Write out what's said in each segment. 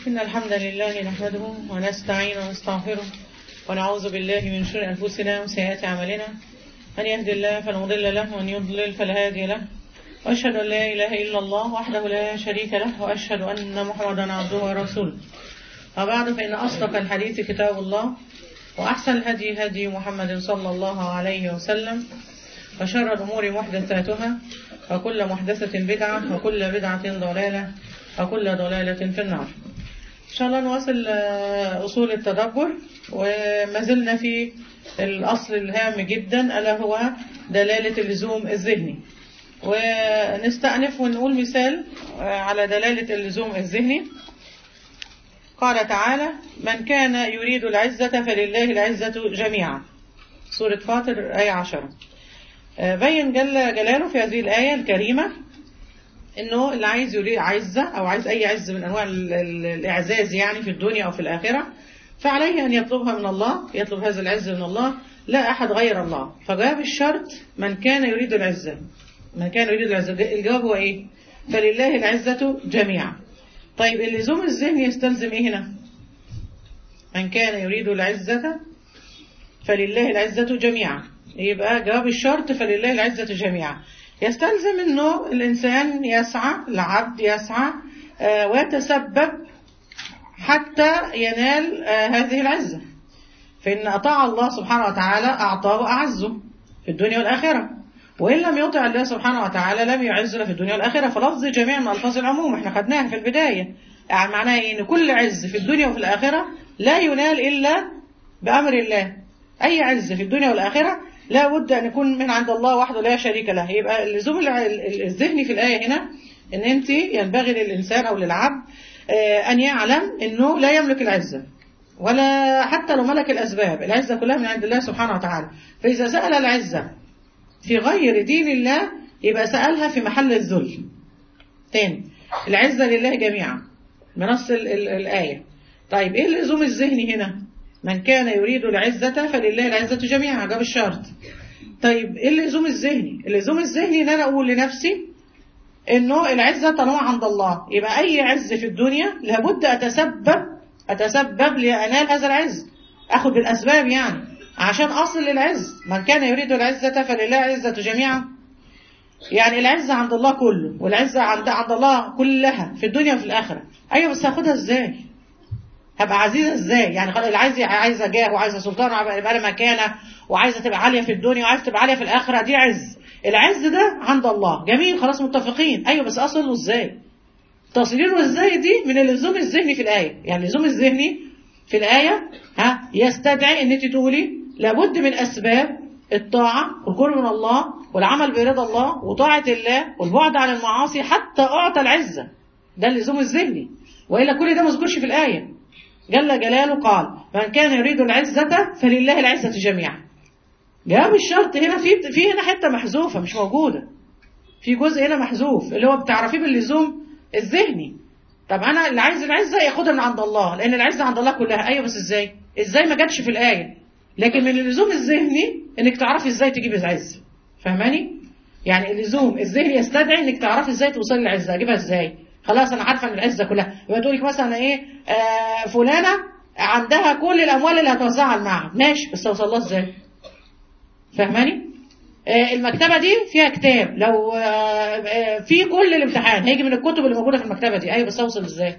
إن الحمد لله نحمده ونستعين ونستغفره ونعوذ بالله من شرور أنفسنا وسيئات أعمالنا من يهد الله فلا مضل له ومن يضلل فلا هادي له وأشهد أن لا إله إلا الله وحده لا شريك له وأشهد أن محمدا عبده ورسوله وبعد فإن أصدق الحديث كتاب الله وأحسن الهدي هدي محمد صلى الله عليه وسلم وشر الأمور محدثاتها وكل محدثة بدعة وكل بدعة ضلالة وكل ضلالة في النار إن شاء الله نواصل أصول التدبر وما زلنا في الأصل الهام جدا ألا هو دلالة اللزوم الذهني ونستأنف ونقول مثال على دلالة اللزوم الذهني قال تعالى من كان يريد العزة فلله العزة جميعا سورة فاطر آية عشرة بين جل جلاله في هذه الآية الكريمة انه اللي عايز يريد عزة او عايز اي عز من انواع الاعزاز يعني في الدنيا او في الاخرة فعليه ان يطلبها من الله يطلب هذا العز من الله لا احد غير الله فجواب الشرط من كان يريد العزة من كان يريد العزة الجواب هو ايه فلله العزة جميعا طيب اللزوم الذهني يستلزم ايه هنا من كان يريد العزة فلله العزة جميعا يبقى جواب الشرط فلله العزة جميعا يستلزم انه الانسان يسعى العبد يسعى آه ويتسبب حتى ينال آه هذه العزة فإن أطاع الله سبحانه وتعالى أعطاه أعزه في الدنيا والآخرة وإن لم يطع الله سبحانه وتعالى لم يعزنا في الدنيا والآخرة فلفظ جميع من ألفاظ العموم احنا خدناها في البداية يعني معناها إيه إن كل عز في الدنيا وفي الآخرة لا ينال إلا بأمر الله أي عز في الدنيا والآخرة لا بد أن يكون من عند الله وحده لا شريك له يبقى اللزوم الذهني في الآية هنا أن أنت ينبغي للإنسان أو للعبد أن يعلم أنه لا يملك العزة ولا حتى لو ملك الأسباب العزة كلها من عند الله سبحانه وتعالى فإذا سأل العزة في غير دين الله يبقى سألها في محل الذل تاني العزة لله جميعا بنص الآية طيب إيه اللزوم الذهني هنا من كان يريد العزة فلله العزة جميعا جاب الشرط طيب ايه اللزوم الذهني اللزوم الذهني ان انا اقول لنفسي انه العزة طالما عند الله يبقى اي عز في الدنيا لابد اتسبب اتسبب لانال هذا العز اخد بالاسباب يعني عشان اصل للعز من كان يريد العزة فلله العزة جميعا يعني العزة عند الله كله والعزة عند عند الله كلها في الدنيا وفي الاخرة ايوه بس هاخدها ازاي هبقى عزيزة ازاي يعني اللي عايزة عايزة جاه وعايزة سلطان ويبقى لها مكانة وعايزة تبقى عالية في الدنيا وعايزة تبقى عالية في الآخرة دي عز العز ده عند الله جميل خلاص متفقين أيوة بس أصله ازاي تصويره ازاي دي من اللزوم الذهني في الآية يعني اللزوم الذهني في الآية ها يستدعي ان انت تقولي لابد من أسباب الطاعة والقرب من الله والعمل برضا الله وطاعة الله والبعد عن المعاصي حتى أعطى العزة ده اللزوم الذهني وإلا كل ده ما ذكرش في الآية جل جلاله قال من كان يريد العزة فلله العزة جميعا جواب الشرط هنا في في هنا حته محذوفه مش موجوده في جزء هنا محذوف اللي هو بتعرفيه باللزوم الذهني طب انا اللي عايز العزه ياخدها من عند الله لان العزه عند الله كلها ايوه بس ازاي ازاي ما جاتش في الايه لكن من اللزوم الذهني انك تعرفي ازاي تجيبي العزه فاهماني يعني اللزوم الذهني يستدعي انك تعرفي ازاي توصلي للعزه اجيبها ازاي خلاص انا عارفه ان العزه كلها يبقى تقول لك مثلا ايه آه فلانه عندها كل الاموال اللي هتوزعها على المعهد ماشي بس اوصل لها ازاي فاهماني آه المكتبه دي فيها كتاب لو آه آه في كل الامتحان هيجي من الكتب اللي موجوده في المكتبه دي ايوه بس اوصل ازاي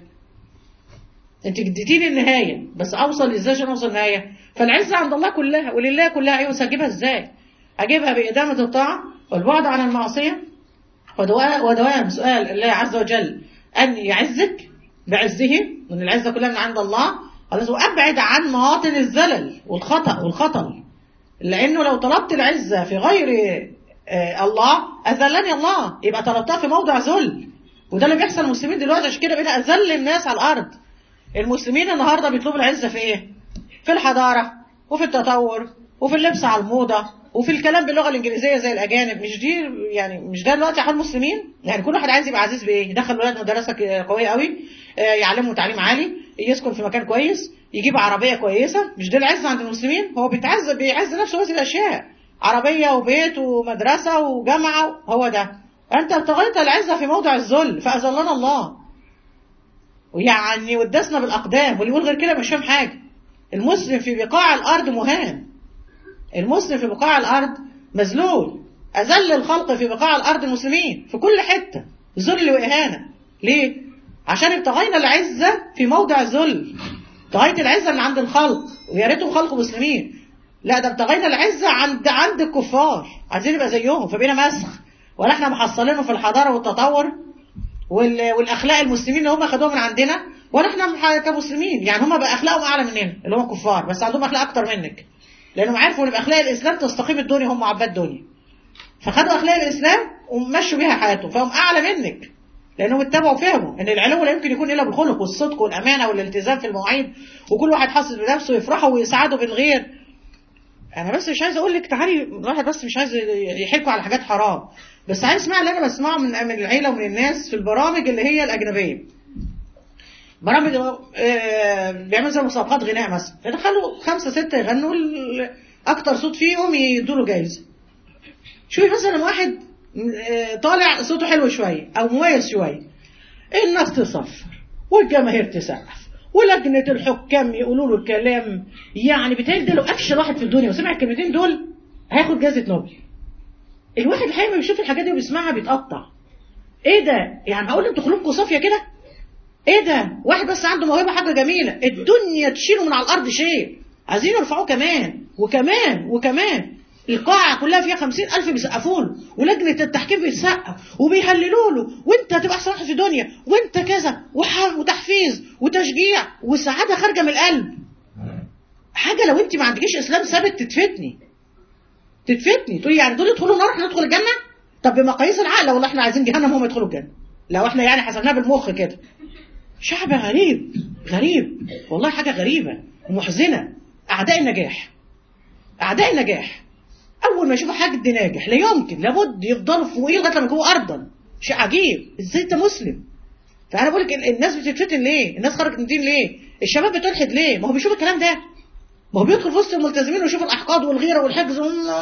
انت اديتيني النهايه بس اوصل ازاي عشان اوصل النهايه فالعزه عند الله كلها ولله كلها ايوه بس هجيبها ازاي هجيبها بادامه الطاعه والبعد عن المعصيه ودوام سؤال الله عز وجل أن يعزك بعزه من العزة كلها من عند الله خلاص وأبعد عن مواطن الزلل والخطأ والخطل لأنه لو طلبت العزة في غير الله أذلني الله يبقى طلبتها في موضع ذل وده اللي بيحصل المسلمين دلوقتي عشان كده بقينا أذل الناس على الأرض المسلمين النهاردة بيطلبوا العزة في إيه؟ في الحضارة وفي التطور وفي اللبس على الموضة وفي الكلام باللغه الانجليزيه زي الاجانب مش دي يعني مش ده دلوقتي حال المسلمين يعني كل واحد عايز يبقى عزيز بايه يدخل ولاد مدرسه قويه قوي يعلمه تعليم عالي يسكن في مكان كويس يجيب عربيه كويسه مش ده العز عند المسلمين هو بيتعز بيعز نفسه هذه الاشياء عربيه وبيت ومدرسه وجامعه هو ده انت ابتغيت العزه في موضع الذل فاذلنا الله ويعني ودسنا بالاقدام واللي يقول غير كده مش فاهم حاجه المسلم في بقاع الارض مهان المسلم في بقاع الارض مذلول اذل الخلق في بقاع الارض المسلمين في كل حته ذل واهانه ليه عشان ابتغينا العزه في موضع ذل ابتغيت العزه من عند الخلق ويا ريتهم خلق مسلمين لا ده ابتغينا العزه عند عند الكفار عايزين نبقى زيهم فبقينا مسخ ولا احنا محصلينه في الحضاره والتطور وال- والاخلاق المسلمين اللي هم خدوها من عندنا ولا احنا مح- كمسلمين يعني هم بقى اخلاقهم اعلى مننا اللي هم كفار بس عندهم اخلاق اكتر منك لانهم عرفوا ان باخلاق الاسلام تستقيم الدنيا هم عباد دنيا فخدوا اخلاق الاسلام ومشوا بيها حياتهم فهم اعلى منك لانهم اتبعوا فهموا ان العلو لا يمكن يكون الا بالخلق والصدق والامانه والالتزام في المواعيد وكل واحد حاسس بنفسه ويفرحوا ويسعدوا بالغير انا بس مش عايز اقول لك تعالي الواحد بس مش عايز يحكوا على حاجات حرام بس عايز اسمع اللي انا بسمعه من من العيله ومن الناس في البرامج اللي هي الاجنبيه برامج آه، بيعملوا زي مسابقات غناء مثلا يدخلوا خمسه سته يغنوا ال- اكتر صوت فيهم يدوا له جايزه شوفي مثلا واحد آه، طالع صوته حلو شويه او مميز شويه الناس تصفر والجماهير تسقف ولجنة الحكام يقولوا له الكلام يعني بيتهيألي ده لو افشل واحد في الدنيا وسمع الكلمتين دول هياخد جائزة نوبل الواحد الحقيقة ما بيشوف الحاجات دي وبيسمعها بيتقطع ايه ده يعني هقول انتوا قلوبكم صافية كده ايه ده واحد بس عنده موهبة حاجة جميلة الدنيا تشيله من على الارض شيء عايزين يرفعوه كمان وكمان وكمان القاعة كلها فيها خمسين ألف بيسقفوا له ولجنة التحكيم بيسقف وبيهللوا له وانت هتبقى أحسن واحد في الدنيا وانت كذا وح- وتحفيز وتشجيع وسعادة خارجة من القلب حاجة لو انت ما عندكيش إسلام ثابت تتفتني تتفتني تقولي يعني دول يدخلوا النار احنا ندخل الجنة طب بمقاييس العقل والله احنا عايزين جهنم هم يدخلوا الجنة لو احنا يعني حسبناها بالمخ كده شعب غريب غريب والله حاجة غريبة ومحزنة أعداء النجاح أعداء النجاح أول ما يشوفوا حد ناجح لا يمكن لابد يفضلوا فوقيه لغاية لما يكونوا أرضا شيء عجيب إزاي أنت مسلم فأنا بقول لك ال- الناس بتتفتن ليه؟ الناس خرجت من الدين ليه؟ الشباب بتلحد ليه؟ ما هو بيشوف الكلام ده ما هو بيدخل في وسط الملتزمين ويشوف الأحقاد والغيرة والحقد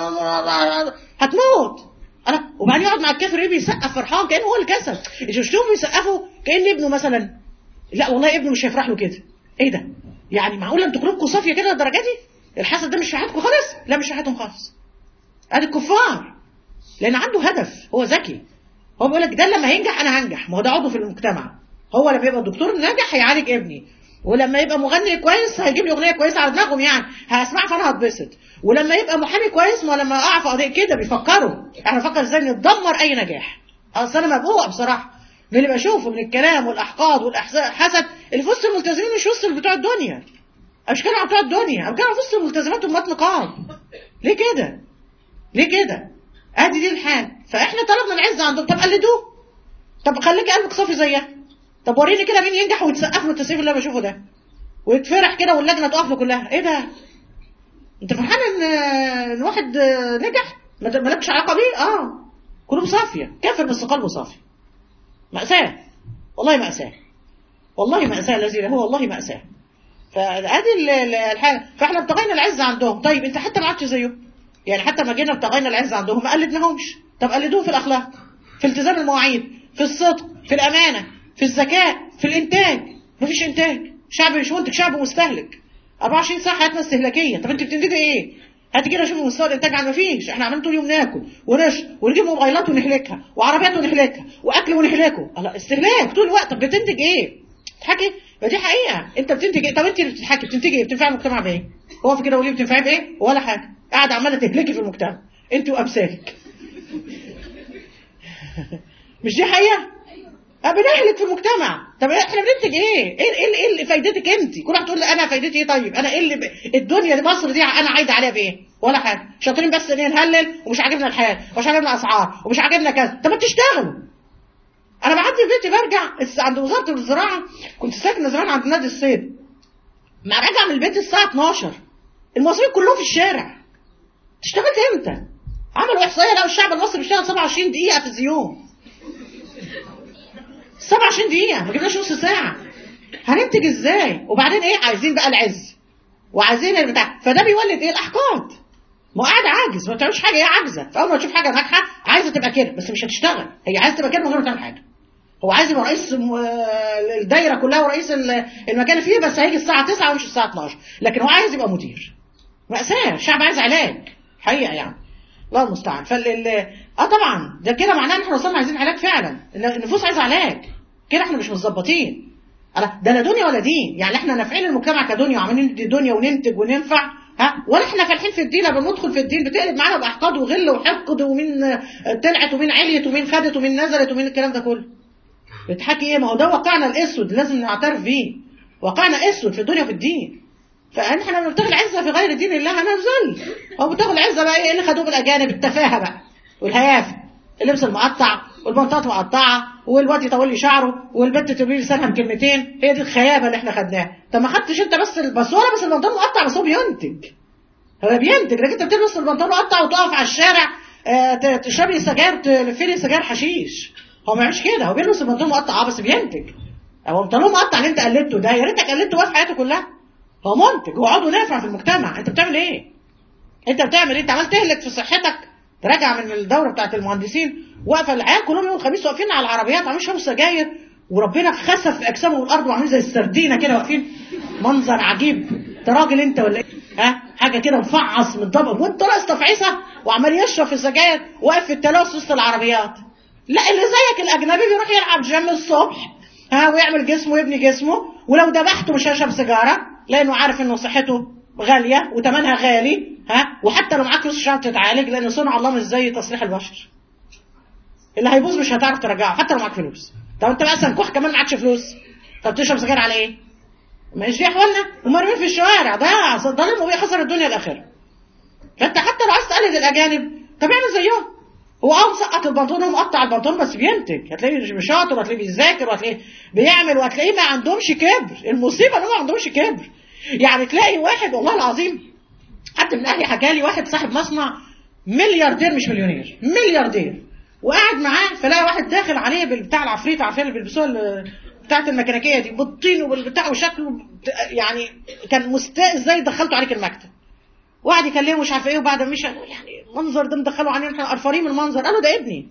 هتموت أنا وبعدين يقعد مع الكافر ايه بيسقف فرحان كأنه هو اللي كسب شفتهم بيسقفوا كأن ابنه مثلا لا والله ابنه مش هيفرح له كده ايه ده يعني معقوله انتوا قلوبكم صافيه كده للدرجه دي الحسد ده مش في حياتكم خالص لا مش في حياتهم خالص ادي الكفار لان عنده هدف هو ذكي هو بيقول لك ده لما هينجح انا هنجح ما هو ده عضو في المجتمع هو لما يبقى دكتور ناجح هيعالج ابني ولما يبقى مغني كويس هيجيب لي اغنيه كويسه على دماغهم يعني هسمعها فانا هتبسط ولما يبقى محامي كويس ما لما اقع في قضيه كده بيفكروا احنا بنفكر ازاي ندمر اي نجاح اصل انا مبهوق بصراحه من اللي بشوفه من الكلام والاحقاد والحسد اللي في وسط الملتزمين مش وسط بتوع الدنيا أنا مش بتكلم عن بتوع الدنيا انا بتكلم عن وسط الملتزمات ومات نقاب ليه كده ليه كده ادي دي الحال فاحنا طلبنا العزه عندهم طب قلدوه طب خليكي قلبك صافي زيها طب وريني كده مين ينجح ويتسقف له التسقيف اللي انا بشوفه ده ويتفرح كده واللجنه تقف له كلها ايه ده انت فرحان ان ان واحد نجح ما مالكش علاقه بيه اه قلوب صافيه كافر بس قلبه صافي مأساة والله مأساة والله مأساة الذي هو والله مأساة فادي ال- ال- الحاجه فاحنا ابتغينا العزه عندهم طيب انت حتى ما عادش زيهم يعني حتى ما جينا ابتغينا العزه عندهم ما قلدناهمش طب قلدوهم في الاخلاق في التزام المواعيد في الصدق في الامانه في الذكاء في الانتاج مفيش انتاج شعب مش منتج شعب مستهلك 24 ساعه حياتنا استهلاكيه طب انت بتنتجي ايه هاتي كده شوفي مستوى الانتاج عن مفيش احنا عمالين طول اليوم ناكل ونشرب ونجيب موبايلات ونهلكها وعربيات ونهلكها واكل ونهلكه الله استهلاك طول الوقت طب بتنتج ايه تضحكي ما دي حقيقه انت بتنتج ايه طب انت اللي بتضحكي بتنتجي ايه بتنفعي المجتمع بايه هو في كده وليه بتنفعي بايه ولا حاجه قاعده عماله تهلكي في المجتمع انت وامثالك مش دي حقيقه أه بنهلك في المجتمع طب احنا بننتج ايه ايه ايه ايه اللي فايدتك انت كل واحد تقول لي انا فايدتي ايه طيب انا ايه اللي ب... الدنيا دي مصر دي انا عايده عليها بايه ولا حاجه شاطرين بس ان نهلل ومش عاجبنا الحال ومش عاجبنا الاسعار ومش عاجبنا كذا طب ما تشتغلوا انا بعدي في بيتي برجع الس- عند وزاره الزراعه كنت ساكنه زمان عند نادي الصيد ما راجع من البيت الساعه 12 المصريين كلهم في الشارع اشتغلت امتى عملوا احصائيه لقوا الشعب المصري بيشتغل 27 دقيقه في اليوم 27 دقيقة ما جبناش نص ساعة هننتج ازاي وبعدين ايه عايزين بقى العز وعايزين البتاع فده بيولد ايه الاحقاد ما هو قاعد عاجز ما بتعملش حاجة هي عاجزة فأول ما تشوف حاجة ناجحة عايزة تبقى كده بس مش هتشتغل هي عايزة تبقى كده من غير ما تعمل حاجة هو عايز يبقى رئيس م- آه، الدايره كلها ورئيس ال- المكان اللي فيه بس هيجي الساعه 9 ومش الساعه 12 لكن هو عايز يبقى مدير مأساة الشعب عايز علاج حقيقه يعني الله المستعان فال ال- اه طبعا ده كده معناه ان احنا وصلنا عايزين علاج فعلا إن النفوس عايزه علاج كده احنا مش متظبطين ألا- ده لا دنيا ولا دين يعني احنا نافعين المجتمع كدنيا وعمالين ندي دنيا وننتج وننفع ها ولا احنا فالحين في الدين لما بندخل في الدين بتقلب معانا باحقاد وغل وحقد ومين آه، طلعت ومين عليت ومين خدت ومين نزلت ومين الكلام ده كله بتحكي ايه ما هو ده واقعنا الاسود لازم نعترف بيه واقعنا اسود في الدنيا وفي الدين فاحنا لما بنبتغي العزه في غير دين الله هنذل هو بتاخد العزه بقى ايه اللي خدوه بالاجانب التفاهه بقى والهيافه اللبس المقطع والبنطات مقطعه والواد يطول لي شعره والبنت تقول لسانها بكلمتين هي دي الخيابه اللي احنا خدناها طب ما خدتش انت بس بس هو بس البنطلون مقطع بس هو بينتج هو بينتج لكن انت بتلبس البنطلون مقطع وتقف على الشارع آه، ت- تشربي سجاير تلفي لي سجاير حشيش هو ما يعملش كده هو بيلبس البنطلون مقطع اه بس بينتج هو البنطلون مقطع اللي انت قلدته ده يا ريتك قلدته بقى في حياته كلها هو منتج هو عضو نافع في المجتمع انت بتعمل ايه انت بتعمل ايه انت عمال تهلك في صحتك راجع من الدوره بتاعت المهندسين واقفه العيال كلهم يوم الخميس واقفين على العربيات عاملين يشربوا سجاير وربنا خسف في اجسامهم الارض وعاملين زي السردينه كده واقفين منظر عجيب انت راجل انت ولا ايه ها حاجه كده مفعص متضبط وانت رأس تفعيصه وعمال يشرب في السجاير واقف في التلاوس وسط العربيات لا اللي زيك الاجنبي بيروح يلعب جيم الصبح ها ويعمل جسمه ويبني جسمه ولو ذبحته مش هيشرب سيجاره لانه عارف انه صحته غاليه وثمنها غالي ها وحتى لو معاك فلوس مش هتعرف تتعالج لان صنع الله مش زي تصريح البشر اللي هيبوظ مش هتعرف ترجعه حتى لو معاك فلوس طب انت بقى سنكوح كمان معكش فلوس طب تشرب سجاير على ايه؟ مش دي احوالنا ومرمين في الشوارع ده ظالم وبيه خسر الدنيا الاخره فانت حتى لو عايز تقلد الاجانب طب اعمل زيهم هو اه مسقط البنطلون ومقطع البنطلون بس بينتج هتلاقيه شاطر وهتلاقيه بيذاكر وهتلاقيه بيعمل وهتلاقيه ما عندهمش كبر المصيبه ان هم ما عندهمش كبر يعني تلاقي واحد والله العظيم حد من اهلي حكى لي واحد صاحب مصنع ملياردير مش مليونير ملياردير وقاعد معاه فلاقي واحد داخل عليه بالبتاع العفريت عارفين اللي بيلبسوها ال- بتاعت الميكانيكيه دي بالطين وبالبتاع وشكله بت- يعني كان مستاء ازاي دخلته عليك المكتب وقعد يكلمه مش عارف ايه وبعد ما مشى قال يعني المنظر ده مدخله علينا احنا قرفانين من المنظر قال له ده ابني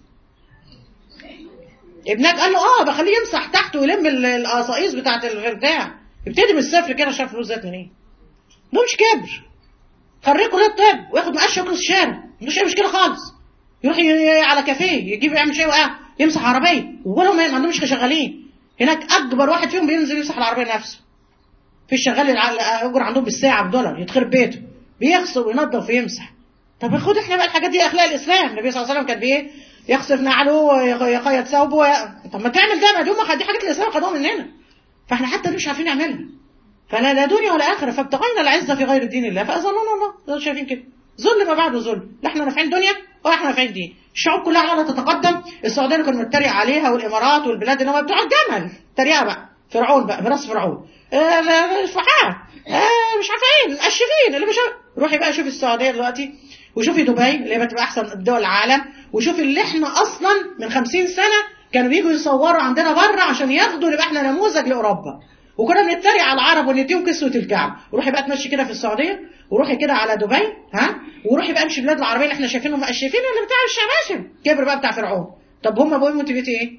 ابنك قال له اه بخليه يمسح تحت ويلم ال- القصاقيص بتاعت البتاع يبتدي من الصفر كده شاف فلوس جت منين ده مش كبر خريج كليه الطب وياخد مقشه يكنس الشارع مش اي مشكله خالص يروح ي- على كافيه يجيب يعمل شيء وقع يمسح عربيه وولهم ما عندهمش شغالين هناك اكبر واحد فيهم بينزل يمسح العربيه نفسه في الشغال الع- اجر عندهم بالساعه بدولار يتخرب بيته بيغسل وينظف ويمسح طب خد احنا بقى الحاجات دي اخلاق الاسلام النبي صلى الله عليه وسلم كان بايه يغسل نعله ويقيد ثوبه وي- طب ما تعمل ده ما دي هم دي حاجات الاسلام خدوها مننا فاحنا حتى مش عارفين نعملها فلا لا دنيا ولا اخره فابتغينا العزه في غير دين الله فاذلنا الله ده شايفين كده ذل ما بعده ذل لا احنا نافعين دنيا ولا احنا نافعين دين الشعوب كلها عماله تتقدم السعوديه اللي كنا بنتريق عليها والامارات والبلاد اللي هم بتوع الجمل تريقه بقى فرعون بقى براس فرعون آه لا- الفحاء آه مش عارفه ايه المقشفين اللي مش عارف- روحي بقى شوفي السعوديه دلوقتي وشوفي دبي اللي هي بتبقى احسن دول العالم وشوفي اللي احنا اصلا من 50 سنه كانوا بيجوا يصوروا عندنا بره عشان ياخدوا نبقى احنا نموذج لاوروبا وكنا بنتريق على العرب ونديهم كسوة الكعب وروحي بقى تمشي كده في السعودية وروحي كده على دبي ها وروحي بقى امشي البلاد العربية اللي احنا شايفينهم مقشفين اللي بتاع الشماشم كبر بقى بتاع فرعون طب هم بقوا موتيفيتي ايه؟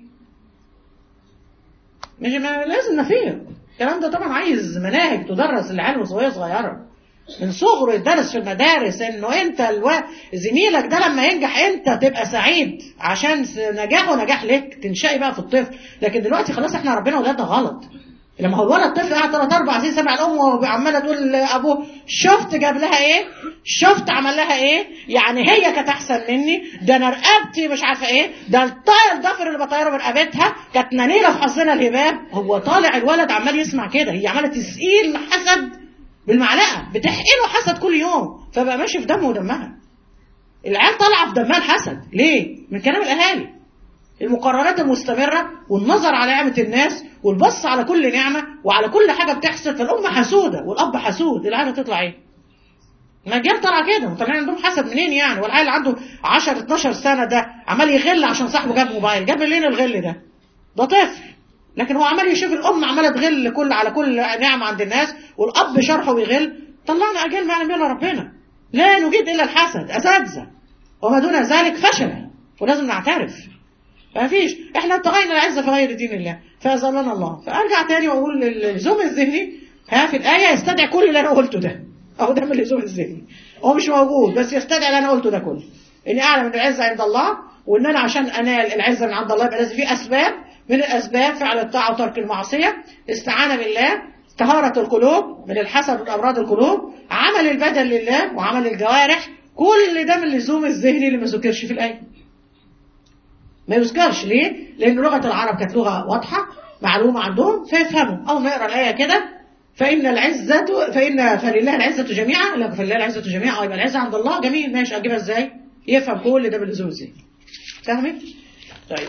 مش ما لازم نفيق الكلام ده طبعا عايز مناهج تدرس للعيال وهي صغيرة من صغره يدرس في المدارس انه انت الو... زميلك ده لما ينجح انت تبقى سعيد عشان س- نجاحه نجاح لك تنشئي بقى في الطفل لكن دلوقتي خلاص احنا ربنا ولادنا غلط لما هو الولد طفل قاعد ثلاث اربع سنين سمع الام وعماله تقول لابوه شفت جاب لها ايه؟ شفت عمل لها ايه؟ يعني هي كانت احسن مني ده انا رقبتي مش عارفه ايه؟ ده الطائر الضفر اللي بطيره من رقبتها كانت نانيله في حظنا الهباب هو طالع الولد عمال يسمع كده هي عماله تسقيل حسد بالمعلقه بتحقنه حسد كل يوم فبقى ماشي في دمه ودمها العيال طالعه في دمها الحسد ليه؟ من كلام الاهالي المقررات المستمرة والنظر على نعمة الناس والبص على كل نعمة وعلى كل حاجة بتحصل فالأم حسودة والأب حسود العيلة تطلع إيه؟ ما الجيل طلع كده وطلعين عندهم حسد منين يعني والعيل اللي عنده 10 12 سنة ده عمال يغل عشان صاحبه جاب موبايل جاب منين الغل ده؟ ده طفل لكن هو عمال يشوف الأم عمالة تغل كل على كل نعمة عند الناس والأب شرحه بيغل طلعنا أجيال ما يعلم بها إلا ربنا لا نجيد إلا الحسد أساتذة وما دون ذلك فشل ولازم نعترف ما فيش احنا ابتغينا العزه في غير دين الله فازلنا الله فارجع تاني واقول اللزوم الذهني ها في الايه يستدعي كل اللي انا قلته ده اهو ده من اللزوم الذهني هو مش موجود بس يستدعي اللي انا قلته ده كله اني اعلم ان العزه عند الله وان انا عشان انال العزه من عند الله يبقى لازم في اسباب من الاسباب فعل الطاعه وترك المعصيه استعانه بالله طهاره القلوب من الحسد وامراض القلوب عمل البدن لله وعمل الجوارح كل ده من اللزوم الذهني اللي ما ذكرش في الايه ما يذكرش ليه؟ لأن لغة العرب كانت لغة واضحة معلومة عندهم فيفهموا أول ما يقرأ الآية كده فإن العزة فإن فلله العزة جميعا لا فلله العزة جميعا أو يبقى العزة عند الله جميل ماشي أجيبها إزاي؟ يفهم كل ده باللزوم إزاي؟ فاهمين؟ طيب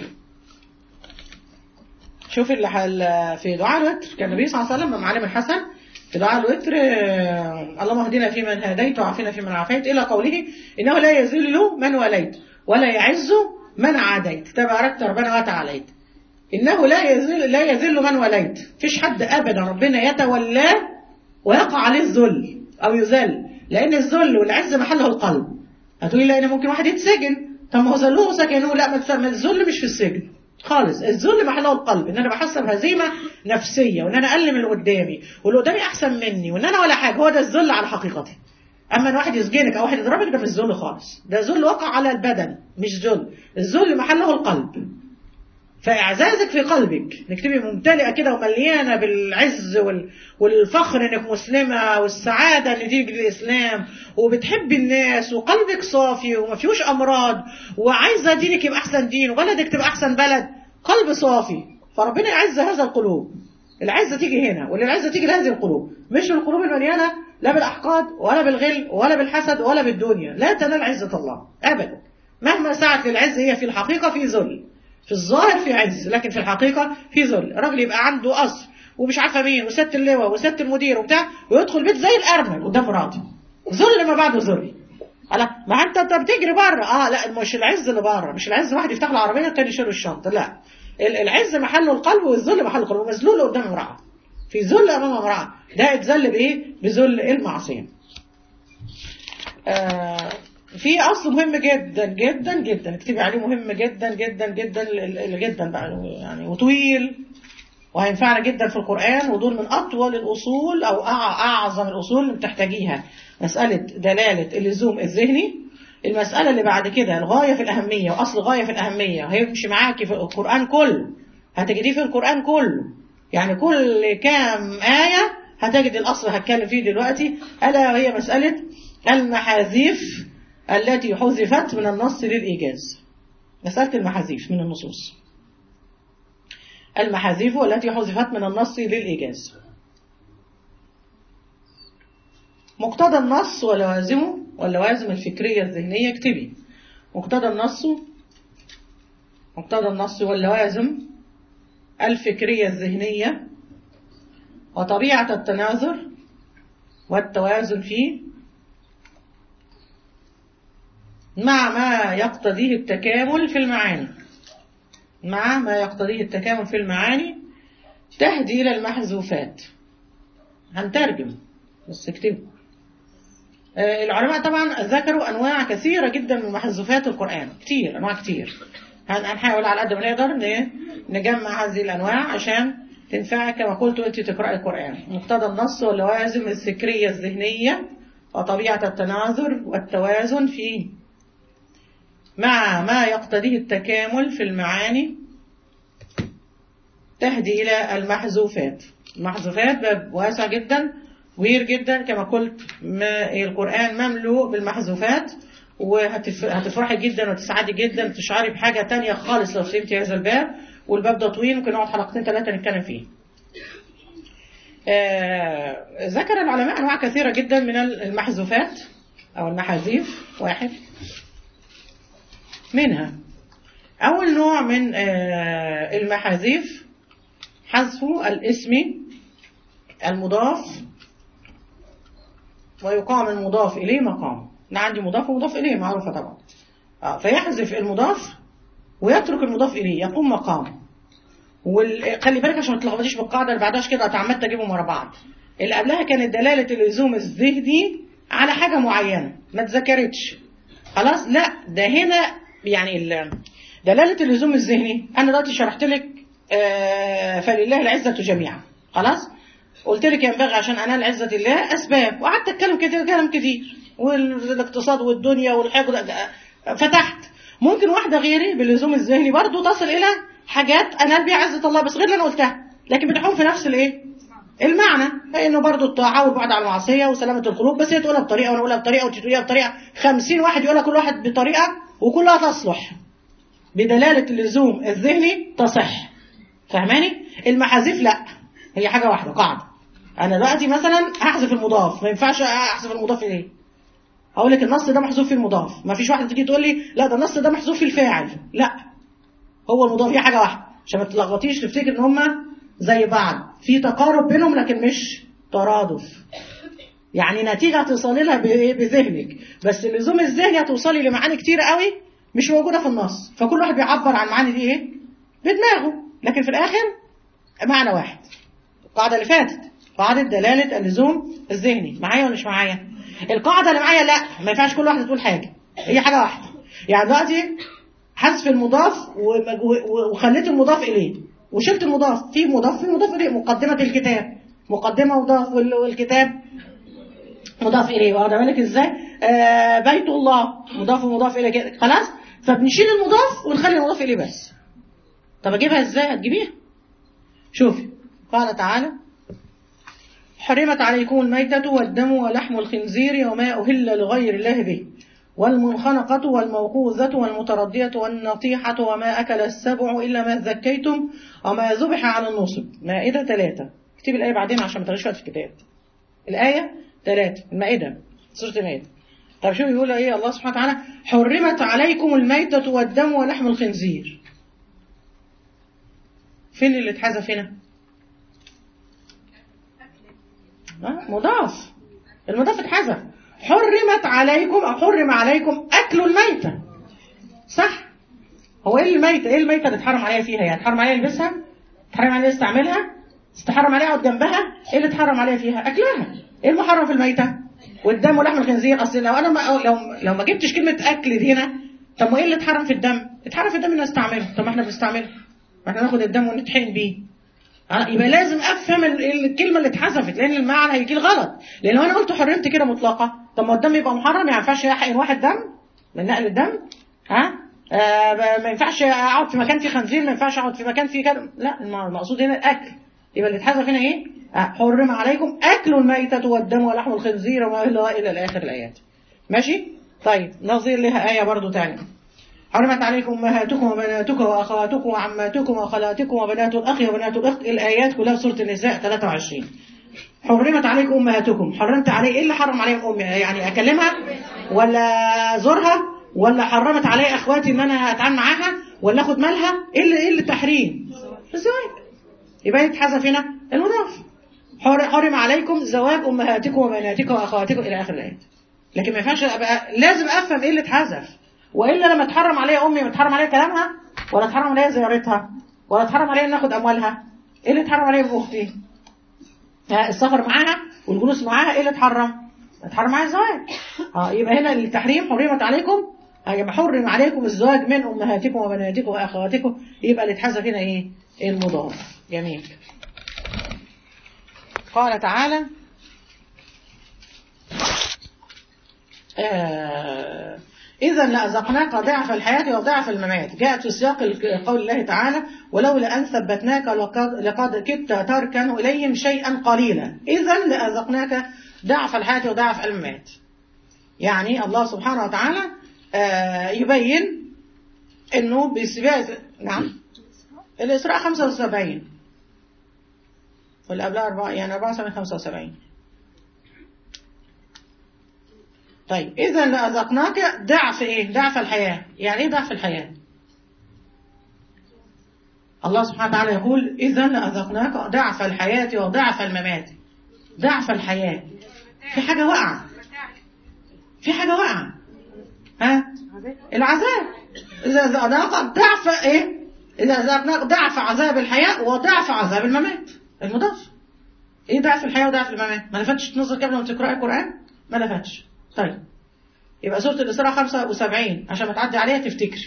شوف اللي حل في دعاء الوتر كان النبي صلى الله عليه وسلم مع معلم الحسن في دعاء الوتر آه، اللهم اهدنا فيمن هديت وعافنا فيمن عافيت إلى قوله إنه لا يذل من وليت ولا يعز من عاديت تباركت ربنا وتعاليت إنه لا يذل لا يذل من وليت فيش حد أبدا ربنا يتولاه ويقع عليه الذل أو يذل لأن الذل والعز محله القلب هتقولي لا أنا ممكن واحد يتسجن طب ما هو ذلوه وسكنوه لا ما تس- ما الذل مش في السجن خالص الذل محله القلب ان انا بحس بهزيمه نفسيه وان انا اقل من اللي قدامي واللي قدامي احسن مني وان انا ولا حاجه هو ده الذل على حقيقته اما ان واحد يسجنك او واحد يضربك ده مش ذل خالص ده ذل وقع على البدن مش ذل الذل محله القلب فاعزازك في قلبك انك تبقي ممتلئه كده ومليانه بالعز وال... والفخر انك مسلمه والسعاده ان تيجي الاسلام وبتحبي الناس وقلبك صافي وما فيهوش امراض وعايزه دينك يبقى احسن دين وبلدك تبقى احسن بلد قلب صافي فربنا يعز هذا القلوب العزه تيجي هنا والعزه تيجي لهذه القلوب مش القلوب المليانه لا بالاحقاد ولا بالغل ولا بالحسد ولا بالدنيا لا تنال عزه الله ابدا مهما سعت للعز هي في الحقيقه في ذل في الظاهر في عز لكن في الحقيقة في ذل راجل يبقى عنده قصر ومش عارفة مين وست اللواء وست المدير وبتاع ويدخل بيت زي الأرنب قدام مراته ذل ما بعده ذل على ما انت انت بتجري بره اه لا مش العز اللي بره مش العز واحد يفتح العربيه والتاني يشيل الشنطه لا ال- العز محله القلب والذل محله القلب ومذلول قدام امراه في ذل امام امراه ده اتذل بايه بذل المعصيه آه في اصل مهم جدا جدا جدا اكتبي عليه مهم جدا جدا جدا ال- ال- جدا بقى يعني وطويل وهينفعنا جدا في القرآن ودول من أطول الأصول أو أع- أعظم الأصول اللي بتحتاجيها مسألة دلالة اللزوم الذهني المسألة اللي بعد كده الغاية في الأهمية وأصل غاية في الأهمية هيمشي معاكي في القرآن كله هتجديه في القرآن كله يعني كل كام آية هتجد الأصل هتكلم فيه دلوقتي ألا وهي مسألة المحاذيف التي حذفت من النص للإيجاز مسألة المحاذيف من النصوص المحاذيف التي حذفت من النص للإيجاز مقتضى النص ولوازمه واللوازم الفكرية الذهنية اكتبي مقتضى النص مقتضى النص واللوازم الفكرية الذهنية وطبيعة التناظر والتوازن فيه مع ما يقتضيه التكامل في المعاني مع ما يقتضيه التكامل في المعاني تهدي إلى المحذوفات هنترجم بس اكتبوا آه، العلماء طبعا ذكروا أنواع كثيرة جدا من محذوفات القرآن كتير أنواع كتير هن- هنحاول على قد ما نقدر ن- نجمع هذه الأنواع عشان تنفعك كما قلت وانت تقرأي القرآن مقتضى النص واللوازم الفكرية الذهنية وطبيعة التناظر والتوازن فيه مع ما يقتضيه التكامل في المعاني تهدي إلى المحذوفات المحذوفات باب واسع جدا كبير جدا كما قلت ما القرآن مملوء بالمحذوفات وهتفرحي جدا وتسعدي جدا تشعري بحاجة تانية خالص لو فهمتي هذا الباب والباب ده طويل ممكن نقعد حلقتين ثلاثة نتكلم فيه آه، ذكر العلماء أنواع كثيرة جدا من المحذوفات أو المحاذيف واحد منها أول نوع من آه، المحاذيف حذف الاسم المضاف ويقام المضاف إليه مقام أنا عندي مضاف ومضاف إليه معروفة طبعا آه، فيحذف المضاف ويترك المضاف إليه يقوم مقام وخلي بالك عشان ما تلخبطيش بالقاعدة اللي بعدهاش كده اتعمدت أجيبهم ورا بعض اللي قبلها كانت دلالة اللزوم الذهني على حاجة معينة ما اتذكرتش خلاص لا ده هنا يعني ال- دلالة اللزوم الذهني أنا دلوقتي شرحت لك آه، فلله العزة جميعا خلاص قلت لك ينبغي عشان أنال عزة الله أسباب وقعدت أتكلم كتير كلام كتير والاقتصاد والدنيا والحقد فتحت ممكن واحدة غيري باللزوم الذهني برضو تصل إلى حاجات أنال بيها عزة الله بس غير اللي أنا قلتها لكن بتحوم في نفس الإيه المعنى فإنه برضو الطاعة والبعد عن المعصية وسلامة القلوب بس هي تقولها بطريقة وأنا أقولها بطريقة وأنت تقوليها بطريقة خمسين واحد يقولها كل واحد بطريقة وكلها تصلح بدلالة اللزوم الذهني تصح فاهماني المحاذيف لا هي حاجة واحدة قاعدة أنا دلوقتي مثلا هحذف المضاف ما ينفعش أحذف المضاف إليه هقول لك النص ده محذوف في المضاف ما فيش واحدة تيجي تقول لي لا ده النص ده محذوف في الفاعل لا هو المضاف هي حاجة واحدة عشان ما تلخبطيش تفتكر ان هما زي بعض في تقارب بينهم لكن مش ترادف يعني نتيجة هتوصلي لها بإيه؟ بذهنك بس اللزوم الذهني هتوصلي لمعاني كتير قوي مش موجودة في النص فكل واحد بيعبر عن معاني دي ايه بدماغه لكن في الآخر معنى واحد القاعدة اللي فاتت قاعدة دلالة اللزوم الذهني معايا ولا مش معايا القاعدة اللي معايا لا ما ينفعش كل واحدة تقول حاجة هي حاجة واحدة يعني دلوقتي حذف المضاف ومج- و- وخليت المضاف إليه وشلت المضاف في مضاف في مضاف إليه مقدمة الكتاب مقدمة مضاف وال- والكتاب مضاف إليه واخد بالك إزاي آه بيت الله مضاف ومضاف إليه كده خلاص فبنشيل المضاف ونخلي المضاف إليه بس طب أجيبها إزاي هتجيبيها شوفي قال تعالى حرمت عليكم الميتة والدم ولحم الخنزير وما أهل لغير الله به والمنخنقة والموقوذة والمتردية والنطيحة وما أكل السبع إلا ما ذكيتم وما ذبح على النصب مائدة ثلاثة اكتب الآية بعدين عشان ما تغيش وقت في الكتاب الآية ثلاثة المائدة سورة المائدة طب شو يقول ايه الله سبحانه وتعالى حرمت عليكم الميتة والدم ولحم الخنزير فين اللي اتحذف هنا ها؟ مضاف المضاف اتحذف حرمت عليكم او حرم عليكم اكل الميتة صح هو ايه الميتة ايه الميتة اللي اتحرم عليها فيها يعني اتحرم عليها يلبسها اتحرم عليها يستعملها استحرم عليها يقعد جنبها ايه اللي اتحرم عليها فيها اكلها ايه المحرم في الميتة والدم ولحم الخنزير اصل لو انا ما لو لو ما جبتش كلمة اكل دي هنا طب ما ايه اللي اتحرم في الدم اتحرم في الدم ان نستعمله طب ما احنا بنستعمله ما احنا ناخد الدم ونطحن بيه آه، يبقى لازم افهم ال- ال- الكلمه اللي اتحذفت لان المعنى هيجي غلط لان لو انا قلت حرمت كده مطلقه طب ما الدم يبقى محرم يعني ما ينفعش يحقن واحد دم من نقل الدم ها آه ب- ما ينفعش اقعد في مكان فيه خنزير ما ينفعش اقعد في مكان فيه كده لا الم- المقصود هنا الاكل يبقى اللي اتحذف هنا ايه آه، حرم عليكم اكل الميتة والدم ولحم الخنزير وما الى الى الاخر الايات ماشي طيب نظير لها ايه برضو تاني حرمت عليكم امهاتكم وبناتكم واخواتكم وعماتكم وخالاتكم وبنات الاخ وبنات الاخت الايات كلها في سوره النساء 23 حرمت عليكم امهاتكم حرمت علي ايه اللي حرم عليهم امي يعني اكلمها ولا زورها ولا حرمت علي اخواتي ان انا اتعامل معاها ولا اخد مالها ايه اللي ايه اللي التحريم الزواج يبقى يتحذف هنا المضاف حر- حرم عليكم زواج امهاتكم وبناتكم واخواتكم الى اخر الايات لكن ما ينفعش ابقى لازم افهم ايه اللي اتحذف والا لما اتحرم عليا امي اتحرم عليا كلامها ولا اتحرم عليا زيارتها ولا اتحرم عليا ان اخد اموالها ايه اللي اتحرم عليا باختي ها، السفر معاها والجلوس معاها ايه اللي اتحرم اتحرم معايا الزواج اه يبقى هنا التحريم حرمت عليكم يبقى حرم عليكم الزواج من امهاتكم وبناتكم واخواتكم يبقى اللي اتحذف هنا ايه المضاف جميل قال تعالى آه إذا لأذقناك ضعف الحياة وضعف الممات جاءت في سياق ال- قول الله تعالى ولولا أن ثبتناك لقد, لقد كدت تركن إليهم شيئا قليلا إذا لأذقناك ضعف الحياة وضعف الممات يعني الله سبحانه وتعالى آه يبين أنه بسباق نعم الإسراء 75 واللي قبلها أربعة يعني 74 75 طيب إذا لأذقناك ضعف إيه؟ ضعف الحياة يعني إيه ضعف الحياة؟ الله سبحانه وتعالى يقول إذا لأذقناك ضعف الحياة وضعف الممات ضعف الحياة في حاجة واقعة في حاجة واقعة ها العذاب إذا ذقناك ضعف إيه إذا ذقناك ضعف عذاب الحياة وضعف عذاب الممات المضاف إيه ضعف الحياة وضعف الممات ما لفتش تنظر قبل ما تقرأ القرآن ما لفتش طيب يبقى سورة الإسراء 75 عشان ما تعدي عليها تفتكر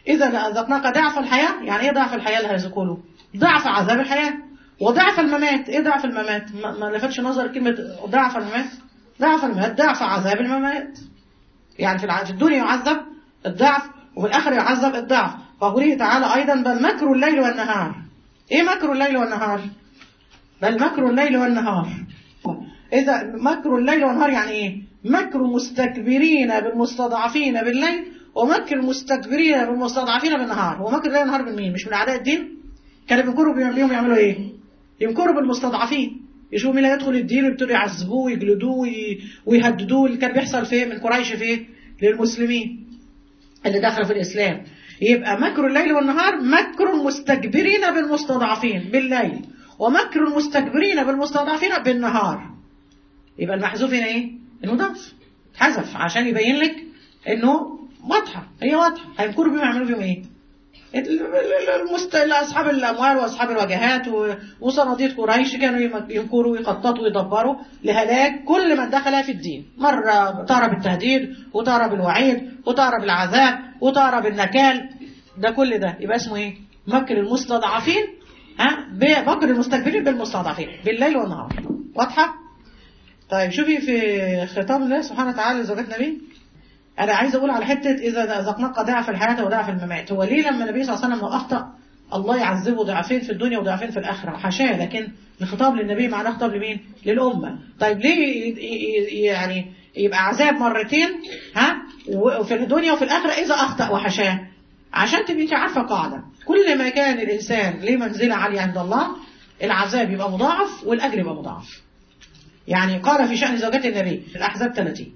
إذا لأذقناك ضعف الحياة يعني إيه ضعف الحياة اللي هيذوقوا له ضعف عذاب الحياة وضعف الممات إيه ضعف الممات ما, ما لفتش نظر كلمة ضعف الممات ضعف الممات ضعف عذاب الممات يعني في الع- في الدنيا يعذب الضعف وفي الآخرة يعذب الضعف وقوله تعالى أيضا بل مكر الليل والنهار إيه مكر الليل والنهار بل مكر الليل والنهار إذا مكر الليل والنهار يعني إيه مكر مستكبرين بالمستضعفين بالليل ومكر مستكبرين بالمستضعفين بالنهار ومكر الليل والنهار من مين مش من أعداء الدين كانوا بيمكروا بيهم يعملوا إيه يمكروا بالمستضعفين يشوفوا مين اللي يدخل الدين ويبتدوا يعذبوه ويجلدوه وي- ويهددوه اللي كان بيحصل فيه من قريش فيه للمسلمين اللي دخلوا في الإسلام يبقى مكر الليل والنهار مكر مستكبرين بالمستضعفين بالليل ومكر المستكبرين بالمستضعفين بالنهار يبقى المحذوف هنا ايه المضاف حذف عشان يبين لك انه واضحه هي واضحه هيمكروا بيهم يعملوا بيهم ايه ال- ال- المست... اصحاب الاموال واصحاب الوجهات و- وصناديق قريش كانوا يم- يمكروا ويخططوا ويدبروا لهلاك كل من دخل في الدين مره ترى بالتهديد وترى بالوعيد وترى بالعذاب وترى بالنكال ده كل ده يبقى اسمه ايه مكر المستضعفين ها بمكر المستكبرين بالمستضعفين بالليل والنهار واضحه طيب شوفي في خطاب الله سبحانه وتعالى لزوجات النبي انا عايز اقول على حته اذا ذقناك ضعف الحياه وضعف الممات هو ليه لما النبي صلى الله عليه وسلم لو اخطا الله يعذبه ضعفين في الدنيا وضعفين في الاخره حاشاه لكن الخطاب للنبي معناه خطاب لمين للامه طيب ليه ي- ي- يعني يبقى عذاب مرتين ها وفي الدنيا وفي الاخره اذا اخطا وحاشاه عشان تبقي انت عارفه قاعده كل ما كان الانسان ليه منزله عاليه عند الله العذاب يبقى مضاعف والاجر يبقى مضاعف يعني قال في شأن زوجات النبي في الأحزاب 30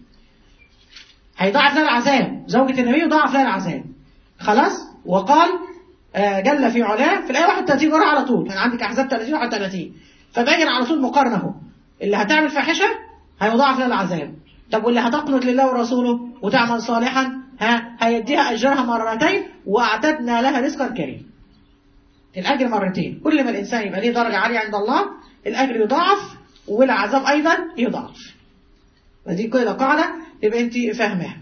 هيضاعف لها العذاب زوجة النبي يضاعف لها العذاب خلاص وقال آه، جل في علاه في الآية 31 ورا على طول كان عندك أحزاب 30 31 فبين على طول مقارنة اهو اللي هتعمل فاحشة هيضاعف لها العذاب طب واللي هتقنط لله ورسوله وتعمل صالحا ها هيديها أجرها مرتين وأعتدنا لها رزقا كريما الأجر مرتين كل ما الإنسان يبقى ليه درجة عالية عند الله الأجر يضاعف والعذاب أيضا يضاعف ودي كده قاعدة يبقى أنت فاهماها